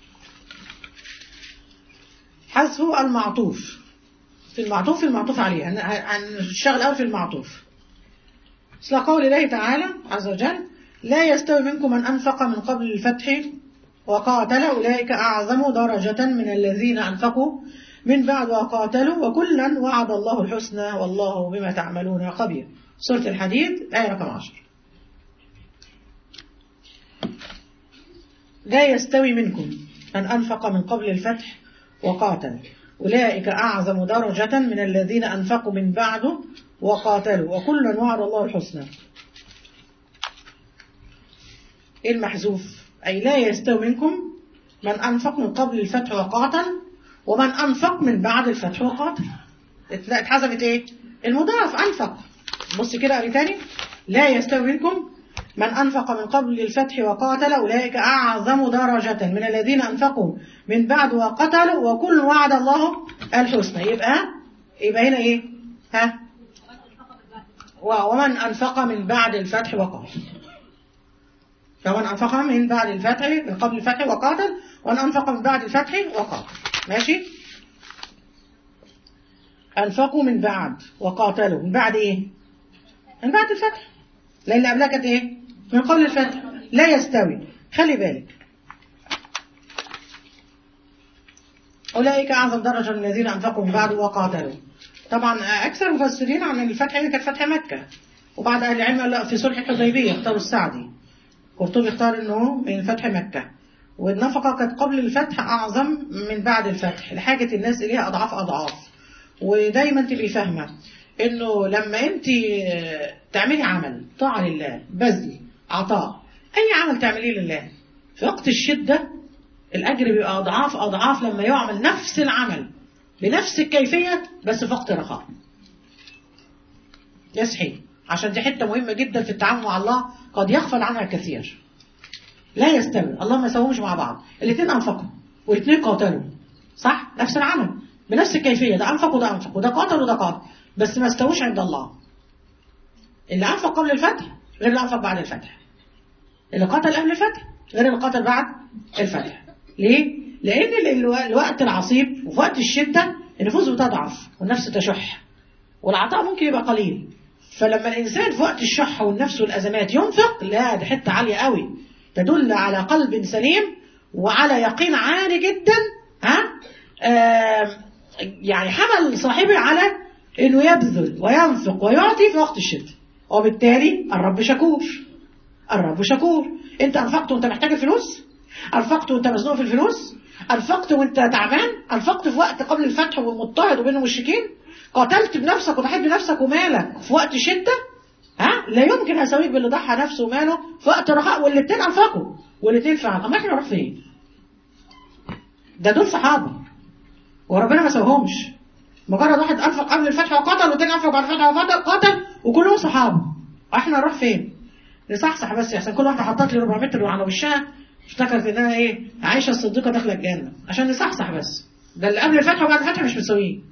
حذف المعطوف في المعطوف في المعطوف عليه هن- هنشتغل أول في المعطوف مثل قول الله تعالى عز وجل لا يستوي منكم من أنفق من قبل الفتح وقاتل أولئك أعظم درجة من الذين أنفقوا من بعد وقاتلوا وكلا وعد الله الحسنى والله بما تعملون خبير سورة الحديد آية رقم 10 لا يستوي منكم من أنفق من قبل الفتح وقاتل أولئك أعظم درجة من الذين أنفقوا من بعد وقاتلوا وكلا وعد الله الحسنى إيه المحذوف أي لا يستوي منكم من أنفق من قبل الفتح وقاتل ومن أنفق من بعد الفتح وقاتل لا اتحذفت إيه المضاعف أنفق بص كده قري تاني لا يستوي منكم من أنفق من قبل الفتح وقاتل أولئك أعظم درجة من الذين أنفقوا من بعد وقتلوا وكل وعد الله الحسنى يبقى يبقى هنا إيه ها ومن أنفق من بعد الفتح وقاتل فمن أنفق من بعد الفتح من قبل الفتح وقاتل ومن أنفق من بعد الفتح وقاتل ماشي أنفقوا من بعد وقاتلوا من بعد إيه من بعد الفتح لأن اللي قبلها كانت إيه من قبل الفتح لا يستوي خلي بالك أولئك أعظم درجة من الذين أنفقوا من بعد وقاتلوا طبعا أكثر المفسرين عن الفتح هي كانت فتح مكة وبعد أهل العلم قال لا في صلح الحديبية اختاروا السعدي قرطبي اختار انه من فتح مكة والنفقة كانت قبل الفتح أعظم من بعد الفتح لحاجة الناس إليها أضعاف أضعاف ودايما تبقي فاهمة إنه لما أنت تعملي عمل طاعة لله بذل عطاء أي عمل تعمليه لله في وقت الشدة الأجر بيبقى أضعاف أضعاف لما يعمل نفس العمل بنفس الكيفية بس في وقت رخاء يصحي عشان دي حتة مهمة جدا في التعامل مع الله قد يغفل عنها كثير لا يستوي الله ما يسويهمش مع بعض الاثنين أنفقوا والاثنين قاتلوا صح نفس العمل بنفس الكيفية ده أنفق وده أنفق وده قاتل وده قاتل بس ما استووش عند الله اللي أنفق قبل الفتح غير اللي انفق بعد الفتح اللي قتل قبل الفتح غير اللي قتل بعد الفتح ليه؟ لأن ال- الوقت العصيب وفي وقت الشدة النفوس بتضعف والنفس تشح والعطاء ممكن يبقى قليل فلما الإنسان في وقت الشح والنفس والأزمات ينفق لا ده حتة عالية قوي تدل على قلب سليم وعلى يقين عالي جدا ها آه يعني حمل صاحبه على انه يبذل وينفق ويعطي في وقت الشده وبالتالي الرب شكور الرب شكور انت انفقت وانت محتاج الفلوس انفقت وانت مزنوق في الفلوس انفقت وانت تعبان انفقت في وقت قبل الفتح والمضطهد وبين المشركين قاتلت بنفسك وضحيت بنفسك ومالك في وقت شده ها لا يمكن اسويك باللي ضحى نفسه وماله في وقت رخاء والاثنين انفقوا والاثنين فعلا اما احنا نروح فين ده دول صحابه وربنا ما سوهمش مجرد واحد انفق قبل الفتح وقتل والتاني انفق بعد الفتح وقتل قتل وكلهم صحابه احنا نروح فين نصحصح بس احسن كل واحده حطت لي ربع متر على وشها افتكرت انها ايه عايشه الصديقه داخله الجنه عشان نصحصح بس ده اللي قبل الفتح وبعد الفتح مش مساويين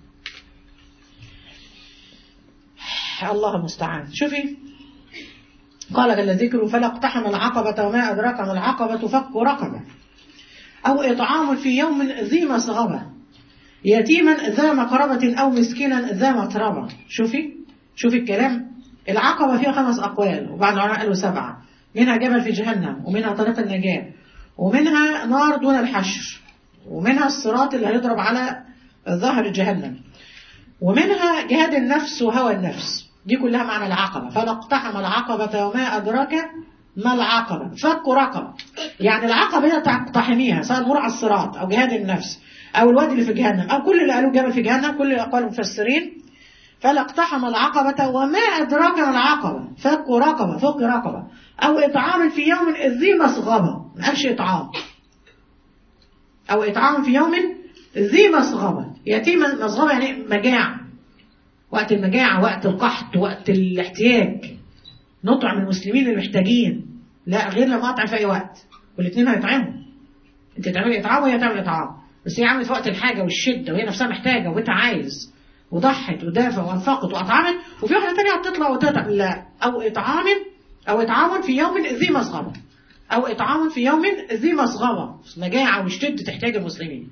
الله المستعان شوفي قال جل ذكره فلا اقتحم العقبة وما أدراك ما العقبة فك رقبة أو إطعام في يوم ذي مسغبة يتيما ذا مقربة أو مسكينا ذا متربة شوفي شوفي الكلام العقبة فيها خمس أقوال وبعد العلماء قالوا سبعة منها جبل في جهنم ومنها طريق النجاة ومنها نار دون الحشر ومنها الصراط اللي هيضرب على ظهر جهنم ومنها جهاد النفس وهوى النفس دي كلها معنى العقبة فلا اقتحم العقبة وما أدراك ما العقبة فك رقبة يعني العقبة هي تقتحميها سواء مر على الصراط أو جهاد النفس أو الوادي اللي في جهنم أو كل اللي قالوه جبل في جهنم كل أقوال المفسرين فلا اقتحم العقبة وما أدراك ما العقبة فك رقبة فك رقبة أو إطعام في يوم ذي مسغبة ما قالش إطعام أو إطعام في يوم ذي مسغبة يتيم مسغبة يعني مجاعة وقت المجاعة وقت القحط وقت الاحتياج نطعم المسلمين المحتاجين لا غير لما أطعم في أي وقت والاثنين هيطعموا أنت تعملي إطعام وهي تعمل إطعام بس هي عملت في وقت الحاجة والشدة وهي نفسها محتاجة وأنت عايز وضحت ودافع وانفقت وأطعمت وفي واحدة تانية هتطلع وتطعم لا أو إطعام أو إطعام في يوم ذي مسغبة أو إطعام في يوم ذي مسغبة مجاعة وشدة تحتاج المسلمين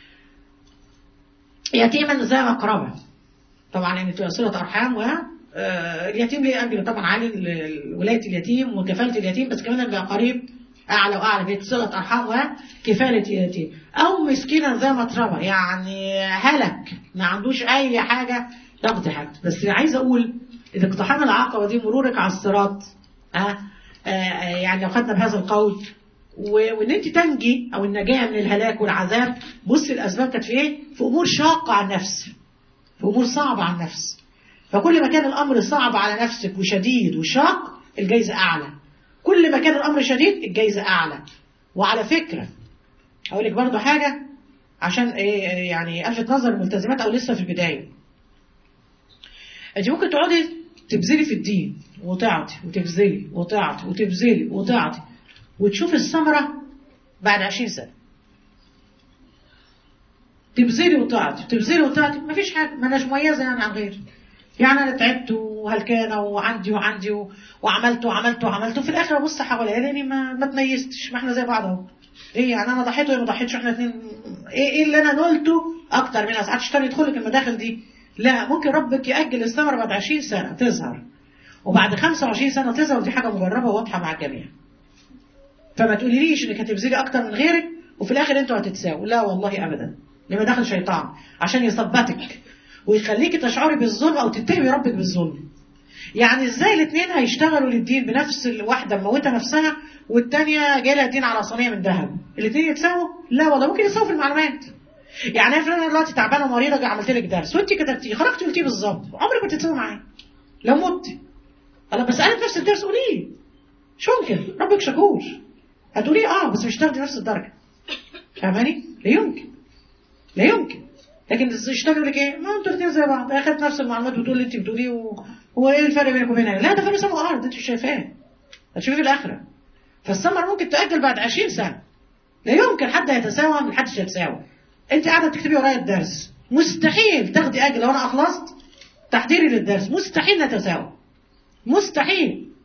يتيما ذا مقربة طبعا ان تبقى صله ارحام و اليتيم ليه اجر طبعا عالي ولايه اليتيم وكفاله اليتيم بس كمان اللي قريب اعلى واعلى بيت صله ارحام وكفاله اليتيم او مسكينا ذا متربه يعني هلك ما عندوش اي حاجه يقضي حاجه بس عايز اقول اذا اقتحام العقبه دي مرورك على الصراط ها آه يعني لو خدنا بهذا القول وان انت تنجي او النجاه من الهلاك والعذاب بص الاسباب كانت في ايه؟ في امور شاقه على النفس في أمور صعبة على النفس فكل ما كان الأمر صعب على نفسك وشديد وشاق الجايزة أعلى كل ما كان الأمر شديد الجايزة أعلى وعلى فكرة أقول لك برضو حاجة عشان إيه يعني ألفت نظر الملتزمات أو لسه في البداية أنت ممكن تقعدي تبذلي في الدين وتعطي وتبذلي وتعطي وتبذلي وتعطي وتشوف الثمرة بعد 20 سنة تبذلي وتعطي تبذلي وتعطي مفيش حاجه ما اناش مميزه يعني عن غيري يعني انا تعبت وهلكانه وعندي وعندي و... وعملت وعملت وعملت وفي الاخر ابص حواليا لاني ما ما تميزتش ما احنا زي بعض اهو ايه يعني انا ضحيت وهي ما ضحيتش احنا اثنين ايه ايه اللي انا نلته اكتر منها ساعات تاني يدخل لك المداخل دي لا ممكن ربك ياجل الثمره بعد 20 سنه تظهر وبعد 25 سنه تظهر دي حاجه مجربه وواضحه مع الجميع فما تقوليليش انك هتبذلي اكتر من غيرك وفي الاخر انتوا هتتساووا لا والله ابدا لما داخل شيطان عشان يثبتك ويخليك تشعري بالظلم او تتهمي ربك بالظلم يعني ازاي الاثنين هيشتغلوا للدين بنفس الواحده مموته نفسها والثانيه جايه لها دين على صينيه من ذهب الاثنين يتساووا لا والله ممكن يتساووا في المعلومات يعني افرض انا دلوقتي تعبانه ومريضه عملت لك درس وانت كتبتيه خرجتي قلتيه بالظبط عمرك ما تتساوي معايا لو مت انا بسالك نفس الدرس قوليه مش ممكن ربك شكور هتقوليه اه بس مش تاخدي نفس الدرجه فاهماني لا يمكن لا يمكن لكن الشيطان يقول لك ايه ما انتوا الاثنين زي بعض اخدت نفس المعلومات بتقول اللي انت بتقوليه و... هو ايه الفرق بينك وبينها لا ده فرق سما وارض انت مش شايفاه هتشوفيه في الاخره فالثمر ممكن تاجل بعد 20 سنه لا يمكن حد يتساوى من حدش يتساوى انت قاعده تكتبي ورايا الدرس مستحيل تاخدي اجل لو انا اخلصت تحضيري للدرس مستحيل نتساوى مستحيل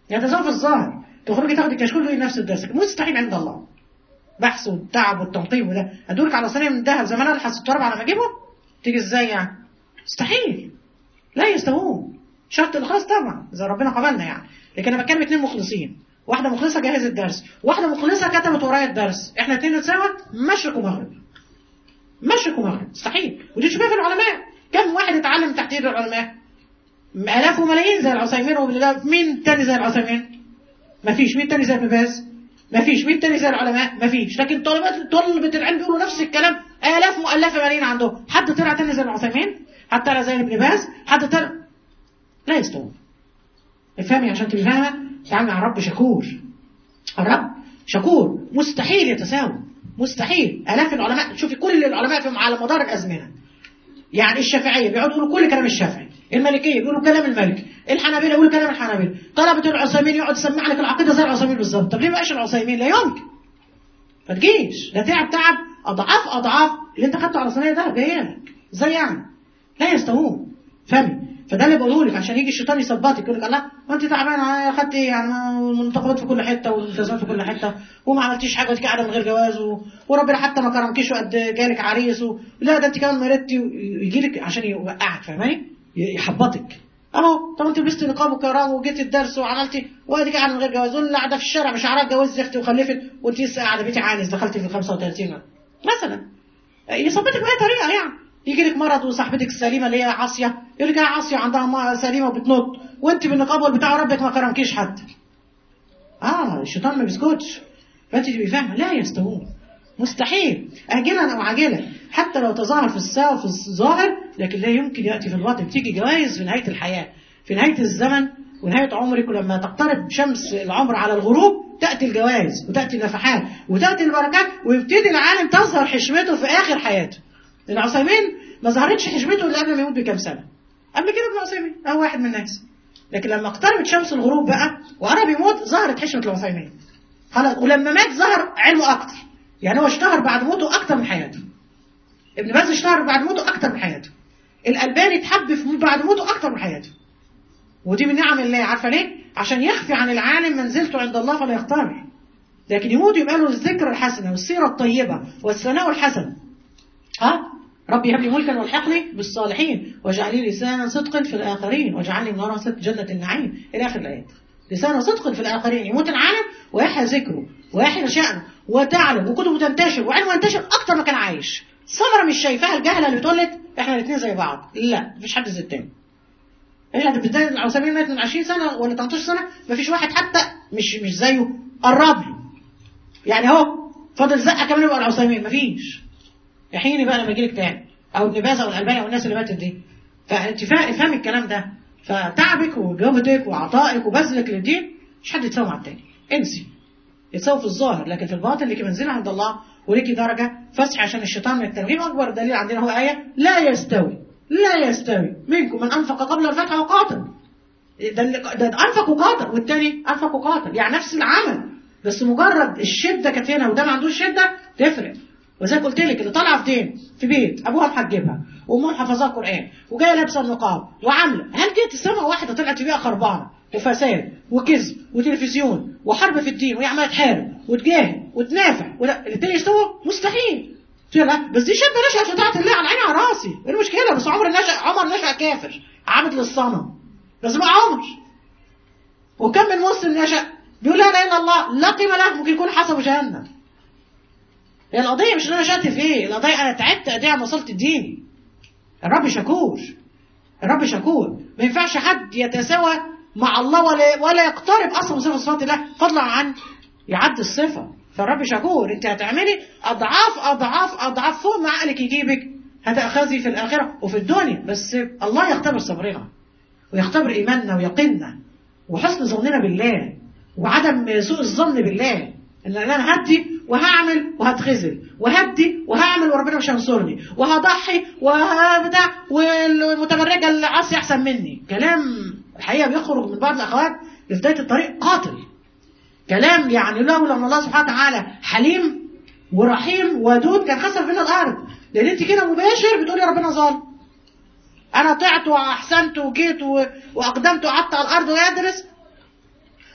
يتساوى في الظاهر تخرجي تاخدي كشكول تقولي نفس الدرس مستحيل عند الله بحث والتعب والتنقيب وده ادورك على صينيه من ذهب زمان الحس التراب على ما اجيبه تيجي ازاي يعني مستحيل لا يستوون شرط الخاص طبعا اذا ربنا قبلنا يعني لكن انا بتكلم اتنين مخلصين واحده مخلصه جهزت الدرس واحده مخلصه كتبت ورايا الدرس احنا اتنين نتساوى مشرق ومغرب مشرق ومغرب مستحيل ودي شبه في العلماء كم واحد اتعلم تحت ايد العلماء الاف وملايين زي العثيمين وبالله مين تاني زي العثيمين مفيش مين تاني زي ابن باز مفيش مين تاني زي العلماء مفيش لكن طلبة طلبة العلم بيقولوا نفس الكلام آلاف مؤلفة ملايين عندهم حد طلع تاني زي العثيمين حد طلع زي ابن باز حد طلع لا يستوون افهمي عشان تبقي فاهمة تعامل مع رب شكور الرب شكور مستحيل يتساووا مستحيل آلاف العلماء شوفي كل العلماء فيهم على مدار الأزمنة يعني الشافعية بيقعدوا يقولوا كل كلام الشافعي المالكية بيقولوا كلام المالك الحنابلة يقولوا كلام الحنابلة طلبة العثيمين يقعد يسمع لك العقيدة زي العثيمين بالظبط طب ليه بقاش العثيمين لا يمكن ما تجيش ده تعب تعب أضعاف أضعاف اللي أنت خدته على صينية ده جاي لك ازاي يعني لا يستوون فهمي فده اللي بقوله لك عشان يجي الشيطان يثبتك يقول لك الله ما انت تعبان خدت ايه يعني المنتقبات في كل حته والالتزامات في كل حته وما عملتيش حاجه وانت قاعده من غير جواز و... وربنا حتى ما كرمكيش وقد جالك عريس و... لا ده انت كمان مرضتي ويجي لك عشان يوقعك فاهماني يحبطك اهو طب انت لبست نقاب وكرام وجيت الدرس وعملتي وادي قاعده من غير جواز واللي قاعده في الشارع مش عارفه اتجوزت اختي وخلفت وانت لسه قاعده بيتي عانس دخلتي في ال 35 مثلا يثبتك باي طريقه يعني يجي لك مرض وصاحبتك السليمه اللي هي عاصيه يقول لك يا عاصيه عندها سليمه وبتنط وانت بالنقاب بتاع ربك ما كرمكيش حد اه الشيطان ما بيسكتش فانت تبقي فاهمه لا يستوون مستحيل اجلا او عاجلا حتى لو تظاهر في الساعه في الظاهر لكن لا يمكن ياتي في الباطن تيجي جوائز في نهايه الحياه في نهايه الزمن ونهايه عمرك ولما تقترب شمس العمر على الغروب تاتي الجوائز وتاتي النفحات وتاتي البركات ويبتدي العالم تظهر حشمته في اخر حياته العثيمين ما ظهرتش حشمته الا قبل ما يموت بكام سنه قبل كده ابن عثيمين هو واحد من الناس لكن لما اقتربت شمس الغروب بقى وقرب يموت ظهرت حشمه العثيمين خلاص ولما مات ظهر علمه اكتر يعني هو اشتهر بعد موته اكتر من حياته ابن باز اشتهر بعد موته اكتر من حياته الالباني اتحب في بعد موته اكتر من حياته ودي من نعم الله عارفه ليه عشان يخفي عن العالم منزلته عند الله فلا يختار لكن يموت يبقى له الذكر الحسنه والسيره الطيبه والثناء الحسن ها ربي هب لي ملكا والحقني بالصالحين واجعل لي لسانا صدق في الاخرين واجعلني من ورثه جنه النعيم الى اخر الايات لسان صدق في الاخرين يموت العالم ويحيى ذكره ويحيى شأنه وتعلم وكتبه تنتشر وعلمه ينتشر اكتر ما كان عايش ثمره مش شايفاها الجهله اللي بتقول لك احنا الاثنين زي بعض لا مفيش حد زي التاني هي بداية العثيمين مات من 20 سنه ولا 18 سنه مفيش واحد حتى مش مش زيه قرب له يعني اهو فاضل زقه كمان يبقى العثيمين مفيش يحيني بقى لما يجيلك تاني او ابن باز او الالباني او الناس اللي ماتت دي فانت فاهم الكلام ده فتعبك وجهدك وعطائك وبذلك للدين مش حد يتساوي مع التاني انسي يتساوي في الظاهر لكن في الباطن ليكي منزله عند الله وليكي درجه فسح عشان الشيطان من الترغيب اكبر دليل عندنا هو ايه لا يستوي لا يستوي منكم من انفق قبل الفتح وقاتل ده, ده انفق وقاتل والتاني انفق وقاتل يعني نفس العمل بس مجرد الشده كانت هنا وده ما عندوش شده تفرق وزي ما قلت لك اللي طالعه في دين في بيت ابوها محجبها وامها حافظاها قران وجايه لابسه النقاب وعامله هل كانت السماء واحده طلعت بيها خربانه وفساد وكذب وتلفزيون وحرب في الدين وهي عماله تحارب وتجاهد وتنافع ولا الاثنين يستووا مستحيل لا بس دي شابه نشأت في طاعه الله على عيني على راسي ايه المشكله بس عمر نشأ عمر نشأ كافر عابد للصنم بس بقى عمر وكم من مسلم نشأ بيقول لا اله الا الله لا قيمه له ممكن يكون حسب جهنم هي القضية مش ان انا نشأت في ايه القضية انا تعبت قد ايه عن وصلت الدين الرب شكور الرب شكور ما ينفعش حد يتساوى مع الله ولا ولا يقترب اصلا من صفة صفات الله فضلا عن يعدي الصفة فالرب شكور انت هتعملي اضعاف اضعاف اضعاف فوق ما عقلك يجيبك هتأخذي في الآخرة وفي الدنيا بس الله يختبر صبرنا ويختبر إيماننا ويقيننا وحسن ظننا بالله وعدم سوء الظن بالله ان انا هدي وهعمل وهتخزل وهدي وهعمل وربنا مش هينصرني وهضحي وهبدع والمتبرجه اللي عاصي احسن مني كلام الحقيقه بيخرج من بعض الاخوات في بدايه الطريق قاتل كلام يعني لولا ان الله سبحانه وتعالى حليم ورحيم ودود كان خسف بنا الارض لان انت كده مباشر بتقولي ربنا ظالم انا طعت واحسنت وجيت واقدمت وقعدت على الارض ويدرس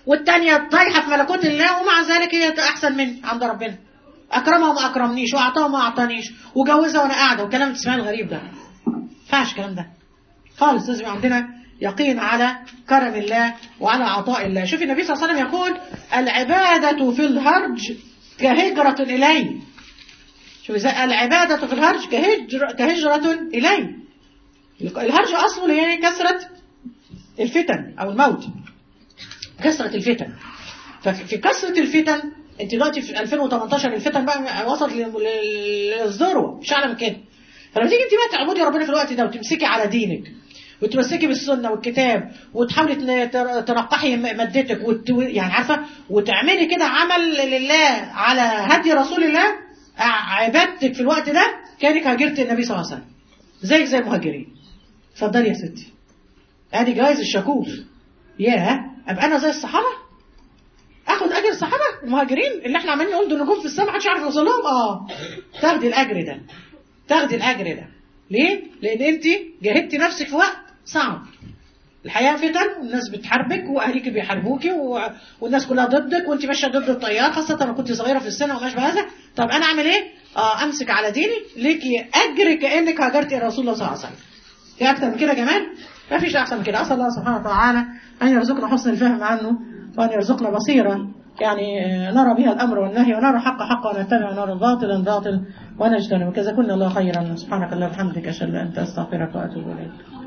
والتانية طايحة في ملكوت الله ومع ذلك هي أحسن مني عند ربنا أكرمها وما أكرمنيش وأعطاها وما أعطانيش وجوزها وأنا قاعدة والكلام التسمية الغريب ده فاش الكلام ده خالص لازم يبقى عندنا يقين على كرم الله وعلى عطاء الله شوف النبي صلى الله عليه وسلم يقول العبادة في الهرج كهجرة إلي شوف ازاي العبادة في الهرج كهجر كهجرة إلي الهرج أصله هي كثرة الفتن أو الموت كثرة الفتن ففي كثرة الفتن انت دلوقتي في 2018 الفتن بقى وصلت للذروه مش اعلى من كده فلما تيجي انت بقى تعبدي ربنا في الوقت ده وتمسكي على دينك وتمسكي بالسنه والكتاب وتحاولي تنقحي مادتك وت... يعني عارفه وتعملي كده عمل لله على هدي رسول الله عبادتك في الوقت ده كانك هاجرت النبي صلى الله عليه وسلم زيك زي المهاجرين اتفضلي يا ستي ادي جواز الشكور ياه ابقى انا زي الصحابه اخد اجر الصحابه المهاجرين اللي احنا عمالين نقول دول نجوم في السماء محدش عارف يوصل لهم اه تاخدي الاجر ده تاخدي الاجر ده ليه؟ لان انت جاهدتي نفسك في وقت صعب الحياه فتن والناس بتحاربك واهليك بيحاربوكي و... والناس كلها ضدك وانت ماشيه ضد التيار خاصه لما كنت صغيره في السن وما شابه هذا طب انا اعمل ايه؟ اه امسك على ديني ليكي اجر كانك هاجرتي الى رسول الله صلى الله عليه وسلم في اكتر من كده كمان؟ ما فيش احسن من كده اسال الله سبحانه وتعالى ان يرزقنا حسن الفهم عنه وأن يرزقنا بصيرا يعني نرى بها الأمر والنهي ونرى حق حق ونتبع ونرى باطلا باطل ونجتنب كذا كنا الله خيرا سبحانك اللهم وبحمدك أشهد أن لا إله إلا أنت أستغفرك وأتوب إليك